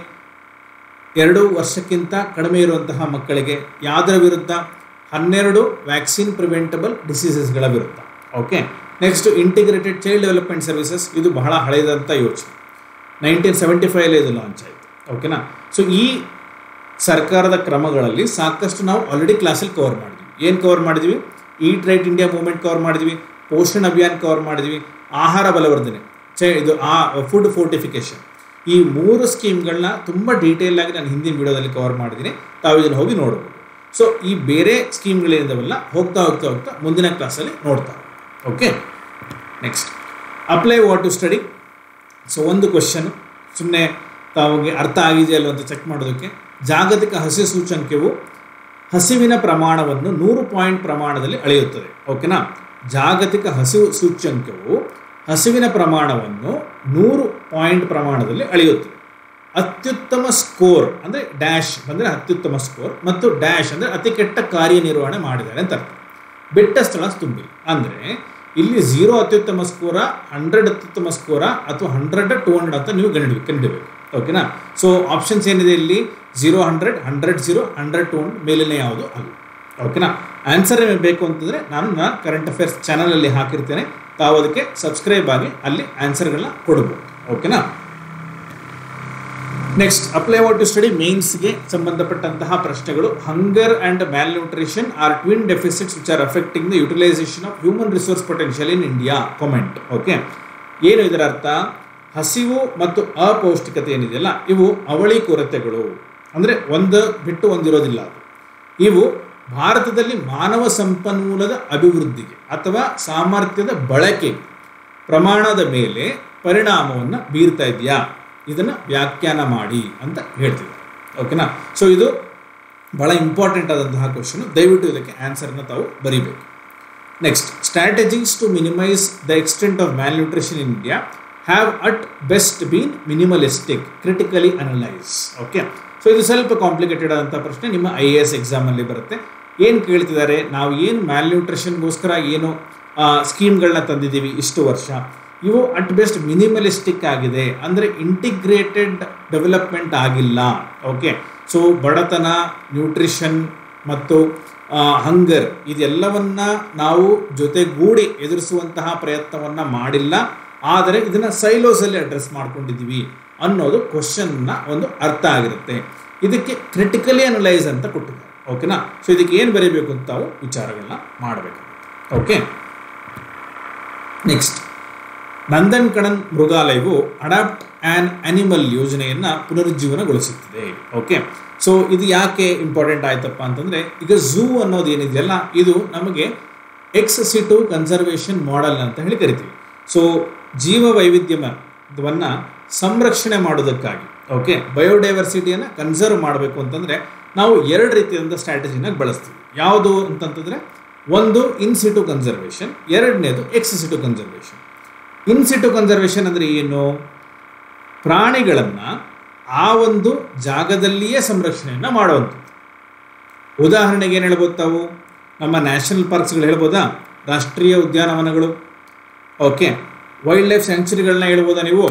ಎರಡು ವರ್ಷಕ್ಕಿಂತ ಕಡಿಮೆ ಇರುವಂತಹ ಮಕ್ಕಳಿಗೆ ಯಾವುದರ ವಿರುದ್ಧ ಹನ್ನೆರಡು ವ್ಯಾಕ್ಸಿನ್ ಪ್ರಿವೆಂಟಬಲ್ ಡಿಸೀಸಸ್ಗಳ ವಿರುದ್ಧ okay next integrated child development services ಇದು ಬಹಳ ಹಳೆಯದಂಥ ಯೋಚನೆ ನೈನ್ಟೀನ್ ಸೆವೆಂಟಿ ಫೈವಲ್ಲಿ ಇದು ಲಾಂಚ್ ಆಯಿತು ಓಕೆನಾ ಸೊ ಈ ಸರ್ಕಾರದ ಕ್ರಮಗಳಲ್ಲಿ ಸಾಕಷ್ಟು ನಾವು ಆಲ್ರೆಡಿ ಕ್ಲಾಸಲ್ಲಿ ಕವರ್ ಮಾಡಿದ್ವಿ ಏನು ಕವರ್ ಮಾಡಿದ್ವಿ eat right India movement cover ಮಾಡಿದ್ವಿ ಪೋಷಣ್ ಅಭಿಯಾನ್ ಕವರ್ ಮಾಡಿದ್ವಿ ಆಹಾರ ಬಲವರ್ಧನೆ ಚೆ ಇದು ಆ ಫುಡ್ ಫೋರ್ಟಿಫಿಕೇಷನ್ ಈ ಮೂರು ಸ್ಕೀಮ್ಗಳನ್ನ ತುಂಬ ಡೀಟೇಲ್ ಆಗಿ ನಾನು ಹಿಂದಿನ ವಿಡಿಯೋದಲ್ಲಿ ಕವರ್ ಮಾಡಿದ್ದೀನಿ ತಾವು ಇದನ್ನು ಹೋಗಿ ನೋಡ್ಬೋದು ಸೊ ಈ ಬೇರೆ ಸ್ಕೀಮ್ಗಳೇನಿದಾವಲ್ಲ ಹೋಗ್ತಾ ಹೋಗ್ತಾ ಹೋಗ್ತಾ ಮುಂದಿನ ಕ್ಲಾಸಲ್ಲಿ ನೋಡ್ತಾ okay next apply what to study so ಒಂದು ಕ್ವಶನ್ ಸುಮ್ಮನೆ ತಾವಿಗೆ ಅರ್ಥ ಆಗಿದೆಯಲ್ಲ ಅಂತ ಚೆಕ್ ಮಾಡೋದಕ್ಕೆ ಜಾಗತಿಕ ಹಸಿ ಸೂಚಂಕ್ಯವು ಹಸಿವಿನ ಪ್ರಮಾಣವನ್ನು ನೂರು ಪಾಯಿಂಟ್ ಪ್ರಮಾಣದಲ್ಲಿ ಅಳೆಯುತ್ತದೆ ಓಕೆನಾ ಜಾಗತಿಕ ಹಸಿವು ಸೂಚ್ಯಂಕವು ಹಸಿವಿನ ಪ್ರಮಾಣವನ್ನು ನೂರು ಪಾಯಿಂಟ್ ಪ್ರಮಾಣದಲ್ಲಿ ಅಳೆಯುತ್ತದೆ ಅತ್ಯುತ್ತಮ ಸ್ಕೋರ್ ಅಂದರೆ ಡ್ಯಾಶ್ ಅಂದರೆ ಅತ್ಯುತ್ತಮ ಸ್ಕೋರ್ ಮತ್ತು ಡ್ಯಾಶ್ ಅಂದರೆ ಅತಿ ಕೆಟ್ಟ ಕಾರ್ಯನಿರ್ವಹಣೆ ಮಾಡಿದ್ದಾರೆ ಅಂತ ಅರ್ಥ ಬೆಟ್ಟ ಸ್ಥಳ ತುಂಬಿ ಅಂದರೆ ಇಲ್ಲಿ ಝೀರೋ ಅತ್ಯುತ್ತಮ ಸ್ಕೋರ ಹಂಡ್ರೆಡ್ ಅತ್ಯುತ್ತಮ ಸ್ಕೋರ ಅಥವಾ ಹಂಡ್ರೆಡ್ ಟು ಹಂಡ್ರೆಡ್ ಅಂತ ನೀವು ಕಂಡು ಕಂಡಿಬೇಕು ಓಕೆನಾ ಸೊ ಆಪ್ಷನ್ಸ್ ಏನಿದೆ ಇಲ್ಲಿ zero hundred hundred zero hundred to hundred ಮೇಲಿನ ಯಾವುದು ಅದು ಓಕೆನಾ ಆನ್ಸರ್ ಬೇಕು ಅಂತಂದರೆ ನಾನು ನನ್ನ ಕರೆಂಟ್ ಅಫೇರ್ಸ್ ಚಾನಲಲ್ಲಿ ಹಾಕಿರ್ತೇನೆ ತಾವು ಅದಕ್ಕೆ ಸಬ್ಸ್ಕ್ರೈಬ್ ಆಗಿ ಅಲ್ಲಿ ಆನ್ಸರ್ಗಳನ್ನ ಕೊಡ್ಬೋದು ಓಕೆನಾ next apply what to study ಮೇನ್ಸ್ಗೆ ಸಂಬಂಧಪಟ್ಟಂತಹ ಪ್ರಶ್ನೆಗಳು hunger and malnutrition are twin deficits which are affecting the utilisation of human resource potential in India comment okay ಏನು ಇದರ ಅರ್ಥ ಹಸಿವು ಮತ್ತು ಅಪೌಷ್ಟಿಕತೆ ಏನಿದೆಯಲ್ಲ ಇವು ಅವಳಿ ಕೊರತೆಗಳು ಅಂದರೆ ಒಂದು ಬಿಟ್ಟು ಒಂದಿರೋದಿಲ್ಲ ಅದು ಇವು ಭಾರತದಲ್ಲಿ ಮಾನವ ಸಂಪನ್ಮೂಲದ ಅಭಿವೃದ್ಧಿಗೆ ಅಥವಾ ಸಾಮರ್ಥ್ಯದ ಬಳಕೆಗೆ ಪ್ರಮಾಣದ ಮೇಲೆ ಪರಿಣಾಮವನ್ನು ಬೀರ್ತಾ ಇದೆಯಾ ಇದನ್ನು ವ್ಯಾಖ್ಯಾನ ಮಾಡಿ ಅಂತ ಹೇಳ್ತಿದ್ದಾರೆ ಓಕೆನಾ ಸೊ ಇದು ಭಾಳ ಇಂಪಾರ್ಟೆಂಟ್ ಆದಂತಹ ಕ್ವಶನು ದಯವಿಟ್ಟು ಇದಕ್ಕೆ ಆನ್ಸರ್ನ ತಾವು ಬರೀಬೇಕು next strategies to minimise the extent of malnutrition in India have at best been minimalistic critically analyse okay so ಇದು ಸ್ವಲ್ಪ ಕಾಂಪ್ಲಿಕೇಟೆಡ್ ಆದಂಥ ಪ್ರಶ್ನೆ ನಿಮ್ಮ ಐ ಎ ಎಸ್ ಎಕ್ಸಾಮಲ್ಲಿ ಬರುತ್ತೆ ಏನು ಕೇಳ್ತಿದ್ದಾರೆ ನಾವು ಏನು ಮ್ಯಾಲ್ ನ್ಯೂಟ್ರಿಷನ್ಗೋಸ್ಕರ ಏನು ಸ್ಕೀಮ್ಗಳನ್ನ ತಂದಿದ್ದೀವಿ ಇಷ್ಟು ವರ್ಷ ಇವು ಅಟ್ ಬೆಸ್ಟ್ ಮಿನಿಮಲಿಸ್ಟಿಕ್ ಆಗಿದೆ ಅಂದರೆ ಇಂಟಿಗ್ರೇಟೆಡ್ ಡೆವಲಪ್ಮೆಂಟ್ ಆಗಿಲ್ಲ ಓಕೆ ಸೊ ಬಡತನ ನ್ಯೂಟ್ರಿಷನ್ ಮತ್ತು ಹಂಗರ್ ಇದೆಲ್ಲವನ್ನ ನಾವು ಜೊತೆಗೂಡಿ ಎದುರಿಸುವಂತಹ ಪ್ರಯತ್ನವನ್ನು ಮಾಡಿಲ್ಲ ಆದರೆ ಇದನ್ನು ಸೈಲೋಸಲ್ಲಿ ಅಡ್ರೆಸ್ ಮಾಡ್ಕೊಂಡಿದ್ದೀವಿ ಅನ್ನೋದು ಕ್ವಶನ್ನ ಒಂದು ಅರ್ಥ ಆಗಿರುತ್ತೆ ಇದಕ್ಕೆ ಕ್ರಿಟಿಕಲಿ ಅನಲೈಸ್ ಅಂತ ಕೊಟ್ಟಿದ್ದಾರೆ ಓಕೆನಾ ಸೊ ಇದಕ್ಕೆ ಏನು ಬರೀಬೇಕು ಅಂತ ತಾವು ವಿಚಾರಗಳನ್ನ ಮಾಡಬೇಕಾಗುತ್ತೆ ಓಕೆ ನೆಕ್ಸ್ಟ್ ನಂದನ್ ಕಣನ್ ಮೃಗಾಲಯವು ಅಡಾಪ್ಟ್ ಆ್ಯನ್ ಅನಿಮಲ್ ಯೋಜನೆಯನ್ನು ಪುನರುಜ್ಜೀವನಗೊಳಿಸುತ್ತದೆ ಓಕೆ ಸೊ ಇದು ಯಾಕೆ ಇಂಪಾರ್ಟೆಂಟ್ ಆಯ್ತಪ್ಪ ಅಂತಂದರೆ ಈಗ ಝೂ ಅನ್ನೋದು ಏನಿದೆಯಲ್ಲ ಇದು ನಮಗೆ ಎಕ್ಸ್ ಸಿಟು ಕನ್ಸರ್ವೇಷನ್ ಮಾಡೆಲ್ ಅಂತ ಹೇಳಿ ಕರಿತೀವಿ ಸೊ ಜೀವ ವೈವಿಧ್ಯಮವನ್ನು ಸಂರಕ್ಷಣೆ ಮಾಡೋದಕ್ಕಾಗಿ ಓಕೆ ಬಯೋಡೈವರ್ಸಿಟಿಯನ್ನು ಕನ್ಸರ್ವ್ ಮಾಡಬೇಕು ಅಂತಂದರೆ ನಾವು ಎರಡು ರೀತಿಯಾದಂಥ ಸ್ಟ್ರಾಟಜಿನ ಬಳಸ್ತೀವಿ ಯಾವುದು ಅಂತಂತಂದರೆ ಒಂದು ಇನ್ಸಿಟು ಕನ್ಸರ್ವೇಷನ್ ಎರಡನೇದು ex situ conservation in situ conservation ಅಂದರೆ ಏನು ಪ್ರಾಣಿಗಳನ್ನು ಆ ಒಂದು ಜಾಗದಲ್ಲಿಯೇ ಸಂರಕ್ಷಣೆಯನ್ನು ಮಾಡುವಂಥದ್ದು ಉದಾಹರಣೆಗೆ ಏನು ಹೇಳ್ಬೋದು ತಾವು ನಮ್ಮ ನ್ಯಾಷನಲ್ ಪಾರ್ಕ್ಸ್ಗಳು ಹೇಳ್ಬೋದಾ ರಾಷ್ಟ್ರೀಯ ಉದ್ಯಾನವನಗಳು ಓಕೆ ವೈಲ್ಡ್ ಲೈಫ್ ಸ್ಯಾಂಕ್ಚುರಿಗಳನ್ನ ಹೇಳ್ಬೋದಾ ನೀವು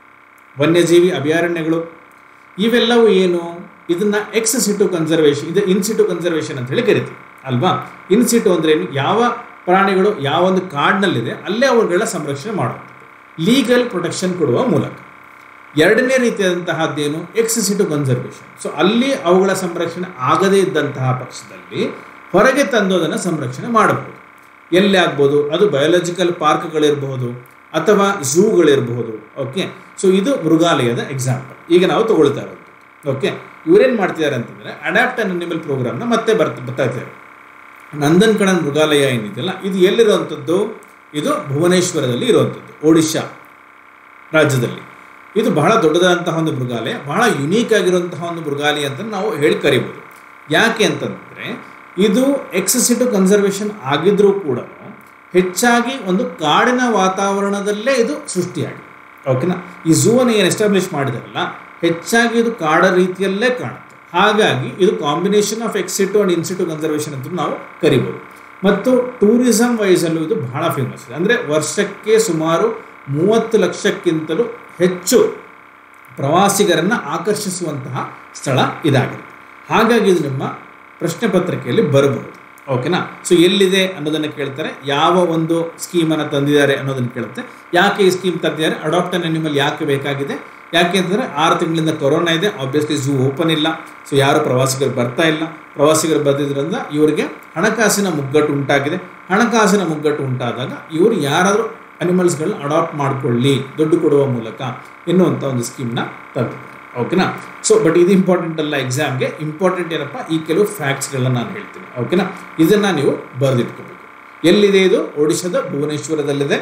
ವನ್ಯಜೀವಿ ಅಭಯಾರಣ್ಯಗಳು ಇವೆಲ್ಲವೂ ಏನು ಇದನ್ನು ಎಕ್ಸ್ ಸಿಟು ಕನ್ಸರ್ವೇಷನ್ ಇದು ಇನ್ಸಿಟು ಕನ್ಸರ್ವೇಷನ್ ಅಂತ ಹೇಳಿ ಕರಿತೀವಿ ಅಲ್ವಾ ಇನ್ಸಿಟು ಅಂದರೆ ಏನು ಯಾವ ಪ್ರಾಣಿಗಳು ಯಾವ ಒಂದು ಕಾಡಿನಲ್ಲಿದೆ ಅಲ್ಲೇ ಅವುಗಳ ಸಂರಕ್ಷಣೆ ಮಾಡುವಂಥದ್ದು ಲೀಗಲ್ ಪ್ರೊಟೆಕ್ಷನ್ ಕೊಡುವ ಮೂಲಕ ಎರಡನೇ ರೀತಿಯಾದಂತಹದ್ದೇನು ಎಕ್ಸ್ ಸಿಟು ಕನ್ಸರ್ವೇಷನ್ ಸೊ ಅಲ್ಲಿ ಅವುಗಳ ಸಂರಕ್ಷಣೆ ಆಗದೇ ಇದ್ದಂತಹ ಪಕ್ಷದಲ್ಲಿ ಹೊರಗೆ ತಂದೋದನ್ನು ಸಂರಕ್ಷಣೆ ಮಾಡಬಹುದು ಎಲ್ಲಿ ಆಗ್ಬೋದು ಅದು ಬಯೋಲಾಜಿಕಲ್ ಪಾರ್ಕ್ಗಳಿರಬಹುದು ಅಥವಾ ಝೂಗಳಿರಬಹುದು ಓಕೆ ಸೊ ಇದು ಮೃಗಾಲಯದ ಎಕ್ಸಾಂಪಲ್ ಈಗ ನಾವು ತಗೊಳ್ತಾ ಇರೋದು ಓಕೆ ಇವರೇನು ಮಾಡ್ತಿದ್ದಾರೆ ಅಂತಂದರೆ ಅಡ್ಯಾಪ್ಟ್ ಅನ್ ಅನಿಮಲ್ ಪ್ರೋಗ್ರಾಮ್ನ ಮತ್ತೆ ಬರ್ತಾ ಬರ್ತಾ ಇದ್ದಾರೆ ನಂದನ್ ಕಣನ್ ಮೃಗಾಲಯ ಏನಿದೆಯಲ್ಲ ಇದು ಎಲ್ಲಿರುವಂಥದ್ದು ಇದು ಭುವನೇಶ್ವರದಲ್ಲಿ ಇರುವಂಥದ್ದು ಒಡಿಶಾ ರಾಜ್ಯದಲ್ಲಿ ಇದು ಬಹಳ ದೊಡ್ಡದಾದಂತಹ ಒಂದು ಮೃಗಾಲಯ ಬಹಳ ಯುನೀಕ್ ಆಗಿರುವಂತಹ ಒಂದು ಮೃಗಾಲಯ ಅಂತ ನಾವು ಹೇಳಿ ಕರಿಬೋದು ಯಾಕೆ ಅಂತಂದರೆ ಇದು ಎಕ್ಸಸಿಟಿವ್ ಕನ್ಸರ್ವೇಷನ್ ಆಗಿದ್ರೂ ಕೂಡ ಹೆಚ್ಚಾಗಿ ಒಂದು ಕಾಡಿನ ವಾತಾವರಣದಲ್ಲೇ ಇದು ಸೃಷ್ಟಿಯಾಗಿದೆ ಓಕೆನಾ ಈ ಝೂವನ್ನು ಏನು ಎಸ್ಟಾಬ್ಲಿಷ್ ಮಾಡಿದಾರಲ್ಲ ಹೆಚ್ಚಾಗಿ ಇದು ಕಾಡ ರೀತಿಯಲ್ಲೇ ಕಾಣುತ್ತೆ ಹಾಗಾಗಿ ಇದು combination of ex situ and in situ conservation ಅಂತ ನಾವು ಕರಿಬೋದು ಮತ್ತು ಟೂರಿಸಂ ವೈಸಲ್ಲೂ ಇದು ಬಹಳ ಫೇಮಸ್ ಇದೆ ಅಂದರೆ ವರ್ಷಕ್ಕೆ ಸುಮಾರು ಮೂವತ್ತು ಲಕ್ಷಕ್ಕಿಂತಲೂ ಹೆಚ್ಚು ಪ್ರವಾಸಿಗರನ್ನು ಆಕರ್ಷಿಸುವಂತಹ ಸ್ಥಳ ಇದಾಗಿದೆ ಹಾಗಾಗಿ ಇದು ನಿಮ್ಮ ಪ್ರಶ್ನೆ ಪತ್ರಿಕೆಯಲ್ಲಿ ಬರಬಹುದು ಓಕೆನಾ ಸೊ ಎಲ್ಲಿದೆ ಅನ್ನೋದನ್ನು ಕೇಳ್ತಾರೆ ಯಾವ ಒಂದು ಸ್ಕೀಮನ್ನು ತಂದಿದ್ದಾರೆ ಅನ್ನೋದನ್ನು ಕೇಳುತ್ತೆ ಯಾಕೆ ಈ ಸ್ಕೀಮ್ ತಂದಿದ್ದಾರೆ ಅಡಾಪ್ಟ್ ಅನ್ ಅನಿಮಲ್ ಯಾಕೆ ಬೇಕಾಗಿದೆ ಯಾಕೆ ಅಂತಂದರೆ ಆರು ತಿಂಗಳಿಂದ ಕೊರೋನಾ ಇದೆ ಆಬ್ವಿಯಸ್ಲಿ ಝೂ ಓಪನ್ ಇಲ್ಲ ಸೊ ಯಾರು ಪ್ರವಾಸಿಗರು ಬರ್ತಾ ಇಲ್ಲ ಪ್ರವಾಸಿಗರು ಬಂದಿದ್ದರಿಂದ ಇವರಿಗೆ ಹಣಕಾಸಿನ ಮುಗ್ಗಟ್ಟು ಉಂಟಾಗಿದೆ ಹಣಕಾಸಿನ ಮುಗ್ಗಟ್ಟು ಉಂಟಾದಾಗ ಇವರು ಯಾರಾದರೂ ಅನಿಮಲ್ಸ್ಗಳನ್ನ ಅಡಾಪ್ಟ್ ಮಾಡಿಕೊಳ್ಳಿ ದುಡ್ಡು ಕೊಡುವ ಮೂಲಕ ಎನ್ನುವಂಥ ಒಂದು ಸ್ಕೀಮ್ನ ತಂದಿದ್ದಾರೆ ಓಕೆನಾ ಸೊ ಬಟ್ ಇದು ಇಂಪಾರ್ಟೆಂಟ್ ಅಲ್ಲ ಎಕ್ಸಾಮ್ಗೆ ಇಂಪಾರ್ಟೆಂಟ್ ಏನಪ್ಪ ಈ ಕೆಲವು ಫ್ಯಾಕ್ಟ್ಸ್ಗಳನ್ನ ನಾನು ಹೇಳ್ತೀನಿ ಓಕೆನಾ ಇದನ್ನು ನೀವು ಬರೆದಿಟ್ಕೋಬೇಕು ಎಲ್ಲಿದೆ ಇದು ಒಡಿಶಾದ ಭುವನೇಶ್ವರದಲ್ಲಿದೆ